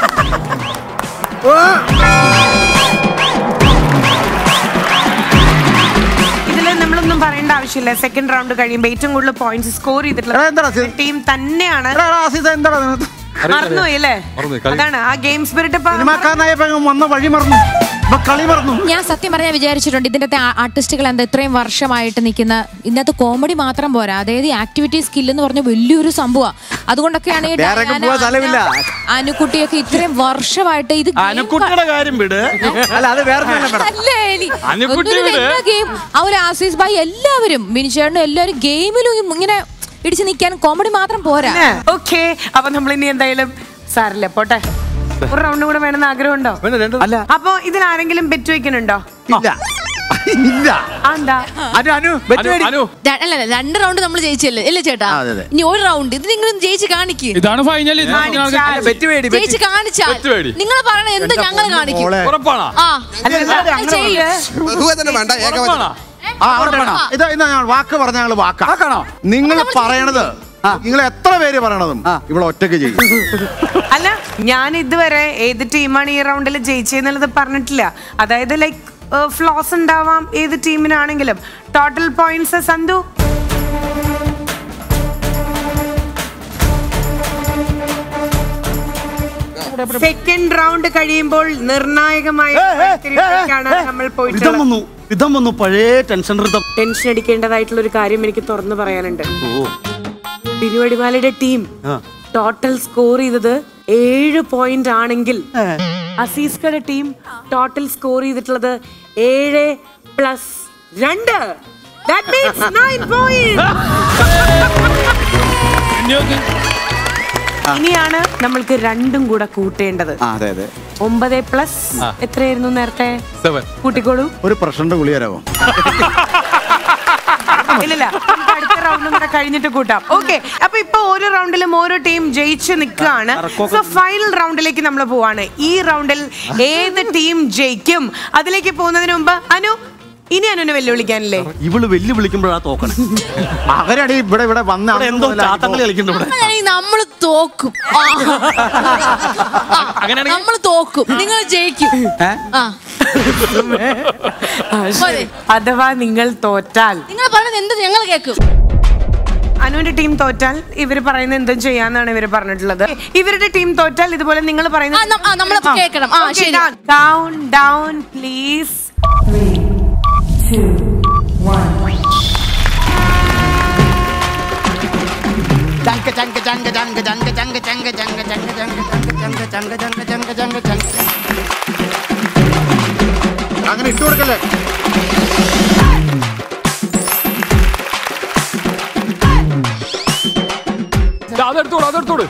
Speaker 1: ഇതില് നമ്മളൊന്നും പറയേണ്ട ആവശ്യമില്ല സെക്കൻഡ് റൗണ്ട് കഴിയുമ്പോൾ ഏറ്റവും കൂടുതൽ പോയിന്റ്സ് സ്കോർ ചെയ്തിട്ടുള്ള ടീം തന്നെയാണ് മറന്നുപോയി അല്ലേ
Speaker 4: മറന്നുപോയി, കളി.
Speaker 1: അതാണ് ആ ഗെയിം സ്പിരിറ്റ്
Speaker 2: സിനിമാക്കാരനായപ്പോ വന്ന വഴി മറന്നു ഇപ്പൊ കളി മറന്നു
Speaker 3: ഞാൻ സത്യം പറഞ്ഞാൽ വിചാരിച്ചിട്ടുണ്ട് ഇതിന്റെ ആർട്ടിസ്റ്റുകൾ എന്താ ഇത്രയും വർഷമായിട്ട് നിൽക്കുന്ന ഇന്നത്തെ കോമഡി മാത്രം പോരാ അതായത് ആക്ടിവിറ്റി സ്കിൽ എന്ന് പറഞ്ഞ വലിയൊരു സംഭവമാണ് അതുകൊണ്ടൊക്കെയാണ് ഈ
Speaker 5: വേറെ
Speaker 3: ഡയാന,
Speaker 5: പോവാൻ സ്ഥലമില്ല.
Speaker 3: അനുക്കുട്ടിയൊക്കെ ഇത്രയും വർഷമായിട്ട് ഇത് game
Speaker 8: അനുക്കുട്ടിയുടെ കാര്യം വിട്
Speaker 5: അല്ല അത് വേറെ ഒന്നുമല്ല മേഡം
Speaker 3: അല്ലേ എലി?
Speaker 4: അനുക്കുട്ടി
Speaker 3: ഒന്നൊരു
Speaker 4: വിട്.
Speaker 3: വലിയ ഗെയിം അവർ ആസീസ് ഭായി എല്ലാവരും മിനിച്ചേട്ടനും എല്ലാവരും ഗെയിമിലും ഇങ്ങനെ ഇടിച്ചു നിൽക്കാൻ കോമഡി മാത്രം പോരാ
Speaker 1: ഓക്കെ അപ്പൊ നമ്മൾ ഇനി എന്തായാലും സാറില്ല പോട്ടെ ഒരു റൗണ്ട് കൂടെ വേണമെന്ന് ആഗ്രഹമുണ്ടോ
Speaker 4: പിന്നെ രണ്ട്
Speaker 5: അല്ല
Speaker 1: അപ്പൊ ഇതിൽ ആരെങ്കിലും ബെറ്റ് വെക്കുന്നുണ്ടോ
Speaker 5: ഇല്ല
Speaker 2: ഇല്ല
Speaker 1: എന്താ
Speaker 2: അനു അനു
Speaker 4: അനു, അനു
Speaker 13: ര- അല്ല അല്ല, രണ്ട് റൗണ്ട് നമ്മൾ ജയിച്ചല്ലേ ഇല്ല ചേട്ടാ
Speaker 2: അതെ, അതെ.
Speaker 13: ഇനി ഒരു റൗണ്ട് ഇത് നിങ്ങൾ ജയിച്ച് കാണിക്ക്
Speaker 4: ഇതാണ് ഫൈനൽ
Speaker 13: ജയിച്ച് കാണിച്ചാൽ
Speaker 4: ബെറ്റ് മേടി.
Speaker 13: നിങ്ങൾ പറയണ എന്ത് ഞങ്ങൾ കാണിക്കും
Speaker 2: മോളെ.
Speaker 4: ഉറപ്പാണോ
Speaker 13: ആ
Speaker 1: അല്ല,
Speaker 13: അത് ചെയ്യ്.
Speaker 14: ബഹുവചനം വേണ്ട ഏകവചനം
Speaker 4: ഉറപ്പാണോ
Speaker 2: ആ ഉറപ്പാണോ? ഇത് ഇതാ ഞാൻ വാക്ക് പറഞ്ഞ ഞങ്ങൾ വാക്കാണോ നിങ്ങൾ പറയണത് നിങ്ങൾ എത്ര പേര് പറയണതും ഇവിടെ ഒറ്റയ്ക്ക് ചെയ്യും
Speaker 1: അല്ല ഞാൻ ഇതുവരെ ഏത് ടീമാണ് ഈ റൗണ്ടിൽ ജയിച്ചെന്നുള്ളത് പറഞ്ഞിട്ടില്ല അതായത് ലൈക്ക് ഫ്ലോസ് ഉണ്ടാവാം ഏത് ടീമിനാണെങ്കിലും ടോട്ടൽ പോയിന്റ്സ് സന്തു സെക്കൻഡ് റൗണ്ട് കഴിയുമ്പോൾ നിർണായകമായ മത്സരത്തിലേക്കാണ് നമ്മൾ
Speaker 8: ഋതം
Speaker 1: പോയിട്ടുള്ളത്
Speaker 8: വന്നു ഋതം വന്നു പഴയ ടെൻഷൻ ഋതം
Speaker 1: ടെൻഷൻ അടിക്കേണ്ടതായിട്ടുള്ള ഒരു കാര്യം എനിക്ക് തുറന്നു പറയാനുണ്ട്
Speaker 8: ഓ
Speaker 1: ബിനു അടിമാലിയുടെ ടീം
Speaker 8: ആ.
Speaker 1: ടോട്ടൽ സ്കോർ ചെയ്തത് ഏഴ് പോയിന്റ് ആണെങ്കിൽ അസീസ്കയുടെ ടീം ടോട്ടൽ സ്കോർ ചെയ്തിട്ടുള്ളത് ഏഴ് പ്ലസ് രണ്ട് That means nine points. ഇനിയാണ് നമ്മൾക്ക് രണ്ടും കൂടെ കൂട്ടേണ്ടത്
Speaker 5: ആ അതെ അതെ
Speaker 1: ഒമ്പത് പ്ലസ് എത്രയായിരുന്നു നേരത്തെ
Speaker 4: സെവൻ
Speaker 1: കൂട്ടിക്കോളൂ
Speaker 2: ഒരു പ്രഷറിന്റെ ഗുളി തരാമോ
Speaker 1: ഇല്ലില്ല നമുക്ക് അടുത്ത റൗണ്ടും കൂടെ കഴിഞ്ഞിട്ട് കൂട്ടാം ഓക്കെ അപ്പൊ ഇപ്പൊ ഓരോ റൗണ്ടിലും ഓരോ ടീം ജയിച്ച് നിൽക്കുകയാണ് സോ ഫൈനൽ റൗണ്ടിലേക്ക് നമ്മൾ പോവാണ് ഈ റൗണ്ടിൽ ഏത് ടീം ജയിക്കും അതിലേക്ക് പോകുന്നതിന് മുമ്പ് അനു ഇനി അനുവിനെ വെല്ലുവിളിക്കാനില്ലേ
Speaker 8: ഇവള് വെല്ലു വിളിക്കുമ്പോഴാ തോക്കണേ
Speaker 2: അവരടി ഇവിടെ ഇവിടെ വന്ന
Speaker 8: ഇവിടെ എന്തോ ചാത്തങ്ങളി കളിക്കുന്നു ഇവിടെ
Speaker 13: അങ്ങനെയാണെങ്കിൽ നമ്മൾ തോക്കും നമ്മൾ തോക്കും നിങ്ങൾ ജയിക്കും ആ മതി.
Speaker 1: അഥവാ നിങ്ങൾ തോറ്റാൽ
Speaker 13: നിങ്ങൾ പറയുന്നത് എന്ത് ഞങ്ങൾ കേൾക്കും
Speaker 1: അനുവിന്റെ ടീം തോറ്റാൽ ഇവര് പറയുന്നത് എന്തും ചെയ്യാന്നാണ് ഇവര് പറഞ്ഞിട്ടുള്ളത് ഇവരുടെ ടീം തോറ്റാൽ ഇതുപോലെ നിങ്ങൾ
Speaker 13: ആ, നം- ആ, നമ്മള് കേൾക്കണം. ആ, ശരി.
Speaker 1: ഡൗൺ ഡൗൺ പ്ലീസ്
Speaker 2: അങ്ങനെ ഇട്ടു കൊടുക്കല്ലേ
Speaker 4: ദാ, അതെടുത്തോളൂ അതെടുത്തോളൂ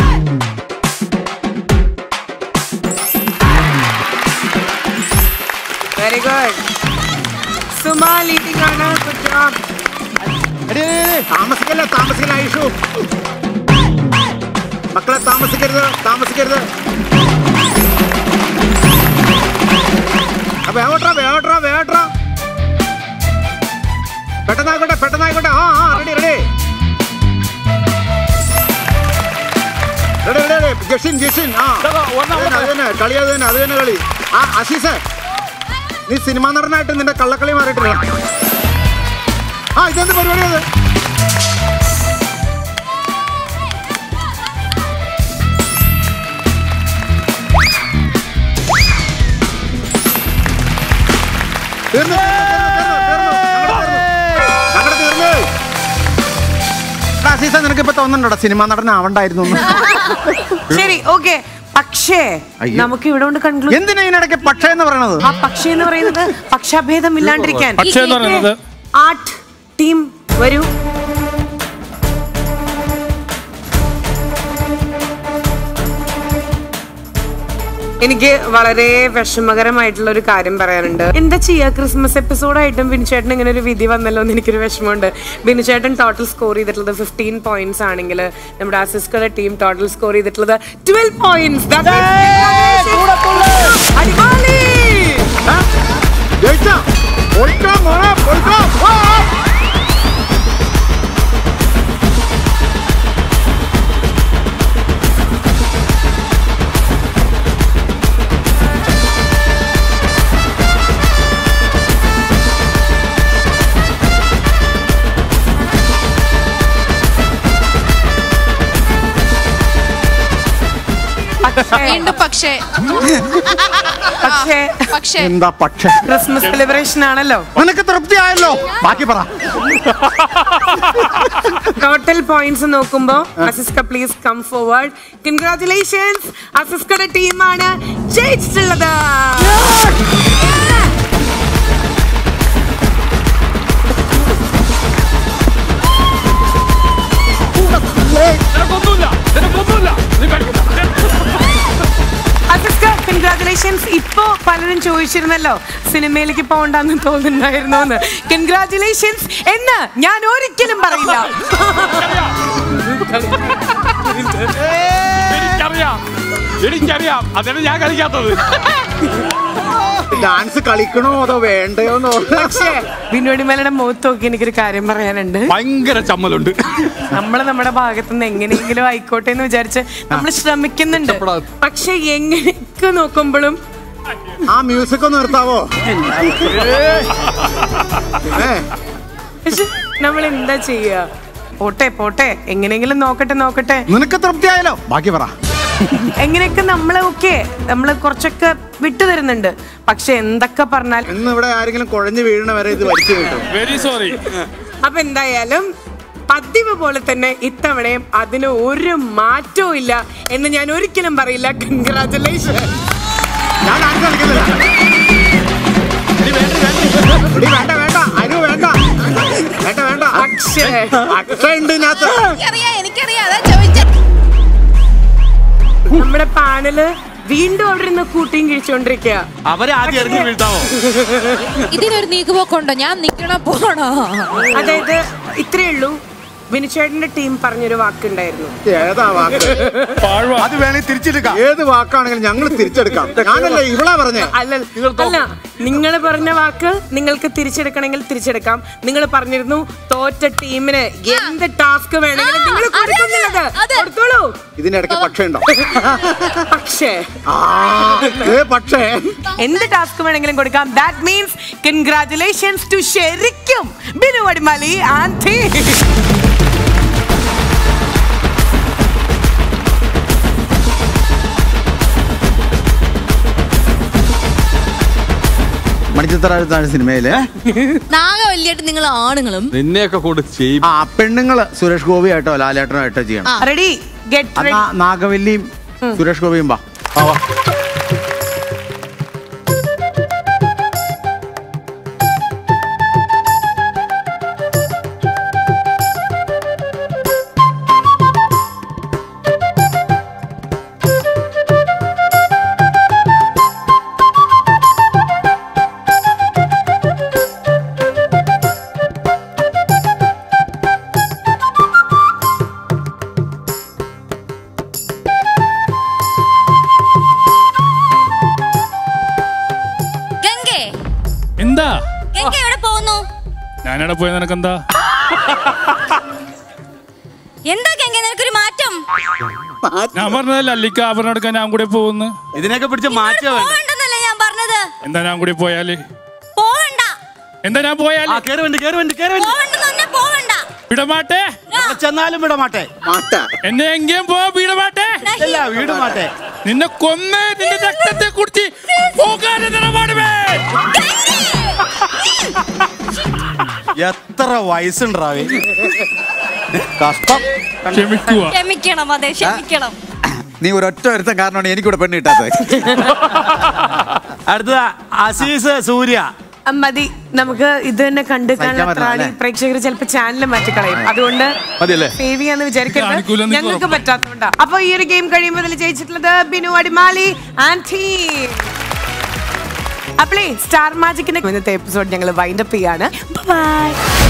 Speaker 1: വെരി ഗുഡ് സുമ ലീഡിംഗ് ആണ് ഗുഡ് ജോബ്
Speaker 2: എടീ, എടീ, എടീ, താമസിക്കല്ലേ താമസിക്കല്ലേ ഐഷു മക്കളെ താമസിക്കരുത് താമസിക്കരുത് ആ, വേഗോട്രാ വേഗോട്രാ വേഗോട്രാ പെട്ടെന്നായിക്കോട്ടെ പെട്ടെന്നായിക്കോട്ടെ ആ ആ ready ready ready ready ready Jashin Jashin ആ അത് തന്നെ, അത് തന്നെ കളി അത് തന്നെ അത് തന്നെ കളി ആ അസീസേ നീ സിനിമാ നടനായിട്ട് നിന്റെ കള്ളക്കളി മാറിയിട്ടില്ല ആ ഇതെന്ത് പരിപാടി അത് തീർന്നു, തീർന്നു, തീർന്നു, തീർന്നു. ഞങ്ങടെ തീർന്നു. എടാ, അസീസ നിനക്ക് ഇപ്പൊ തോന്നുന്നുണ്ടോ സിനിമാ നടനാവണ്ടായിരുന്നു എന്ന്?
Speaker 1: ശരി ഓക്കെ പക്ഷേ
Speaker 2: അയ്യോ.
Speaker 1: നമുക്ക് ഇവിടെ കൊണ്ട് കൺക്ലൂഡ്
Speaker 2: എന്തിനാ ഇതിനിടയ്ക്ക് പക്ഷേ എന്ന് പറയണത്
Speaker 1: ആ പക്ഷേ എന്ന് പറയുന്നത് പക്ഷാഭേദം ഇല്ലാണ്ടിരിക്കാൻ
Speaker 4: പക്ഷേ എന്ന് പറയുന്നത്
Speaker 1: ആർട്ട് ടീം വരൂ എനിക്ക് വളരെ വിഷമകരമായിട്ടുള്ള ഒരു കാര്യം പറയാനുണ്ട് എന്താ ചെയ്യാ ക്രിസ്മസ് എപ്പിസോഡായിട്ടും ബിനുചേട്ടൻ ഇങ്ങനെ ഒരു വിധി വന്നല്ലോ എന്ന് എനിക്കൊരു വിഷമമുണ്ട് ബിനുചേട്ടൻ ടോട്ടൽ സ്കോർ ചെയ്തിട്ടുള്ളത് ഫിഫ്റ്റീൻ പോയിന്റ്സ് ആണെങ്കിൽ നമ്മുടെ ആസിസ്കളുടെ ടീം ടോട്ടൽ സ്കോർ ചെയ്തിട്ടുള്ളത് ട്വൽവ് പോയിന്റ്സ് അടിപൊളി
Speaker 2: ജയിച്ചാ? പൊളിക്കാം മോളെ, പൊളിക്കാം. വാ.
Speaker 13: വീണ്ടും പക്ഷേ
Speaker 1: പക്ഷേ
Speaker 13: പക്ഷേ
Speaker 2: എന്താ പക്ഷേ
Speaker 1: ക്രിസ്മസ് സെലിബ്രേഷൻ ആണല്ലോ
Speaker 2: നിനക്ക് തൃപ്തി ആയല്ലോ ബാക്കി പറ
Speaker 1: ടോട്ടൽ പോയിന്റ്സ് നോക്കുമ്പോ അസിസ്ക പ്ലീസ് കം ഫോർവേഡ് കൺഗ്രാറ്റുലേഷൻസ് അസിസ്കയുടെ ടീമാണ് ജയിച്ചിട്ടുള്ളത്
Speaker 4: നിനക്കൊന്നുമില്ല നിനക്കൊന്നുമില്ല നീ കഴിക്കണ്ട
Speaker 1: അസിസ്ക കൺഗ്രാറ്റുലേഷൻസ് ഇപ്പോ പലരും ചോദിച്ചിരുന്നല്ലോ സിനിമയിലേക്ക് പോകണ്ടെന്ന് തോന്നുന്നുണ്ടായിരുന്നോ എന്ന് കൺഗ്രാറ്റുലേഷൻസ് എന്ന് ഞാൻ ഒരിക്കലും പറയില്ല
Speaker 4: എനിക്കറിയാം എനിക്കറിയാം അതാണ് ഞാൻ കളിക്കാത്തത്
Speaker 2: ഡാൻസ് കളിക്കണോ അതോ വേണ്ടയോന്നോ
Speaker 1: പക്ഷേ വിനോടിമലയുടെ മുഖത്ത് നോക്കി എനിക്കൊരു കാര്യം പറയാനുണ്ട്
Speaker 4: ഭയങ്കര ചമ്മലുണ്ട്
Speaker 1: നമ്മൾ നമ്മുടെ ഭാഗത്തുനിന്ന് എങ്ങനെയെങ്കിലും ആയിക്കോട്ടെ എന്ന് വിചാരിച്ച് നമ്മൾ ശ്രമിക്കുന്നുണ്ട് പക്ഷെ എങ്ങനെയൊക്കെ നോക്കുമ്പോഴും
Speaker 2: ആ മ്യൂസിക് ഒന്ന് നിർത്താവോ ഏ
Speaker 1: പക്ഷെ നമ്മൾ എന്താ ചെയ്യാ പോട്ടെ പോട്ടെ എങ്ങനെയെങ്കിലും നോക്കട്ടെ നോക്കട്ടെ
Speaker 2: നിനക്ക് തൃപ്തിയായല്ലോ ബാക്കി പറ
Speaker 1: എങ്ങനെയൊക്കെ നമ്മളെ ഓക്കെ നമ്മള് കുറച്ചൊക്കെ വിട്ടു തരുന്നുണ്ട് പക്ഷെ എന്തൊക്കെ പറഞ്ഞാൽ
Speaker 2: ഇന്ന് ഇവിടെ ആരെങ്കിലും കുഴഞ്ഞു വീഴണ വരെ ഇത് വലിച്ചു കിട്ടും
Speaker 4: വെരി സോറി
Speaker 1: അപ്പൊ എന്തായാലും പതിവ് പോലെ തന്നെ ഇത്തവണയും അതിന് ഒരു മാറ്റവും ഇല്ല എന്ന് ഞാൻ ഒരിക്കലും പറയില്ല കൺഗ്രാറ്റുലേഷൻ
Speaker 2: ഞാൻ ഡാൻസ് കളിക്കുന്നില്ല എടി, വേണ്ട വേണ്ട അനു വേണ്ട വേണ്ട വേണ്ട
Speaker 1: അക്ഷയ്
Speaker 2: അക്ഷയ ഉണ്ട് ഇതിനകത്ത്
Speaker 13: എനിക്കറിയാം എനിക്കറിയാം അതാ ചോദിച്ചത്
Speaker 1: നമ്മുടെ പാനല് വീണ്ടും അവിടെ നിന്ന് കൂട്ടിയും കിഴിച്ചോണ്ടിരിക്കുക
Speaker 8: അവരെ ആദ്യം ഇറങ്ങി വീഴ്ത്താവോ
Speaker 3: ഇതിനൊരു നീക്കുപോക്കുണ്ടോ ഞാൻ നിക്കണോ പോണോ
Speaker 1: അതായത് ഇത്രയേ ഉള്ളൂ വിനുചേട്ടന്റെ ടീം പറഞ്ഞൊരു വാക്കുണ്ടായിരുന്നു
Speaker 2: ഏതാ വാക്ക്
Speaker 8: അത് വേണമെങ്കിൽ തിരിച്ചെടുക്കാം
Speaker 2: ഏത് വാക്കാണെങ്കിലും ഞങ്ങൾ തിരിച്ചെടുക്കാം ഞാനല്ലേ ഇവളാ പറഞ്ഞേ
Speaker 1: അല്ല അല്ല നിങ്ങൾ പറഞ്ഞ വാക്ക് നിങ്ങൾക്ക് തിരിച്ചെടുക്കണമെങ്കിൽ തിരിച്ചെടുക്കാം നിങ്ങൾ പറഞ്ഞിരുന്നു തോറ്റ ടീമിന് എന്ത് ടാസ്ക് വേണമെങ്കിലും നിങ്ങൾ കൊടുക്കുന്നുള്ളത് കൊടുത്തോളൂ
Speaker 2: ഇതിനിടയ്ക്ക് പക്ഷേ ഉണ്ടോ
Speaker 1: പക്ഷേ
Speaker 2: ആ ഏ പക്ഷേ
Speaker 1: എന്ത് ടാസ്ക് വേണമെങ്കിലും കൊടുക്കാം ദാറ്റ് മീൻസ് കൺഗ്രാറ്റുലേഷൻസ് ടു ശരിക്കും ബിനു അടിമാലി ആൻഡ്
Speaker 10: മണിച്ചിത്രാഴ്ത്താണ് സിനിമയിലെ
Speaker 13: നാഗവല്യായിട്ട് നിങ്ങൾ ആണുങ്ങളും
Speaker 4: നിന്നെയൊക്കെ കൊണ്ട് ചെയ്യും
Speaker 10: ആ പെണ്ണുങ്ങള് സുരേഷ് ഗോപി ആയിട്ടോ ലാലേട്ടനോ ആയിട്ടോ ചെയ്യണം
Speaker 1: റെഡി ഗെറ്റ്
Speaker 10: ആ, നാ- നാഗവല്ലിയും സുരേഷ് ഗോപിയും വാ വാ, വാ.
Speaker 9: ഗംഗേ
Speaker 7: എന്താ
Speaker 9: ഗംഗ എവിടെ പോകുന്നു
Speaker 7: ഞാനെവിടെ പോയ നിനക്കെന്താ
Speaker 9: എന്താ ഗംഗ നിനക്കൊരു മാറ്റം
Speaker 7: ഞാൻ പറഞ്ഞതല്ല അല്ലിക്ക ആഭരണം എടുക്കാൻ ഞാൻ കൂടെ പോകുന്നു
Speaker 8: ഇതിനൊക്കെ പിടിച്ച് മാറ്റുക വേണ്ട
Speaker 9: പോകണ്ടെന്നല്ലേ ഞാൻ പറഞ്ഞത്
Speaker 7: എന്താ ഞാൻ കൂടെ പോയാല്
Speaker 9: പോകണ്ട
Speaker 7: എന്താ ഞാൻ പോയാല്
Speaker 8: ആ കേറി വേണ്ടി കേറി വേണ്ടി കേറി വേണ്ടി
Speaker 9: പോകണ്ടെന്ന് തന്നെ പോകണ്ട
Speaker 7: വിടമാട്ടെ
Speaker 8: എവിടെ ചെന്നാലും വിട മാട്ടെ
Speaker 2: മാറ്റ
Speaker 7: എന്നെ എങ്കേയും പോ വിടമാട്ടെ
Speaker 8: ഇല്ല വീട് മാട്ടെ
Speaker 7: നിന്നെ കൊന്ന് നിന്റെ രക്തത്തെ കുറിച്ച് പോകാതെ നിലപാടുമേ
Speaker 8: എത്ര വയസ്സുണ്ടാവേ കഷ്ടം
Speaker 7: ക്ഷമിക്കുക
Speaker 9: ക്ഷമിക്കണം അതെ ക്ഷമിക്കണം
Speaker 5: നീ ഒരൊറ്റ ഒരുത്തം കാരണമാണ് എനിക്കിവിടെ പെണ്ണ് കിട്ടാത്തത്
Speaker 8: അടുത്ത അസീസ് സൂര്യ
Speaker 1: ആ, മതി നമുക്ക് ഇത് തന്നെ കണ്ടു
Speaker 5: സഹിക്കാൻ
Speaker 1: കാണാൻ
Speaker 5: പറ്റില്ല,
Speaker 1: ത്രാണി
Speaker 5: അല്ലേ?
Speaker 1: പ്രേക്ഷകർ ചിലപ്പോൾ ചാനൽ മാറ്റിക്കളയും അതുകൊണ്ട്
Speaker 5: മതിയല്ലേ
Speaker 1: സേവ് ചെയ്യാന്ന് വിചാരിക്കരുത്
Speaker 7: കാണിക്കൂല എന്ന്
Speaker 1: ഞങ്ങൾക്ക്
Speaker 7: ഉറപ്പാ.
Speaker 1: പറ്റാത്തതുകൊണ്ടാ അപ്പൊ ഈ ഒരു ഗെയിം കഴിയുമ്പോൾ ഇതിൽ ജയിച്ചിട്ടുള്ളത് ബിനു അടിമാലി ആൻഡ് ടീം അപ്പളേ സ്റ്റാർ മാജിക്കിന്റെ ഇന്നത്തെ എപ്പിസോഡ് ഞങ്ങൾ വൈൻഡപ്പ് ചെയ്യാണ് ബൈ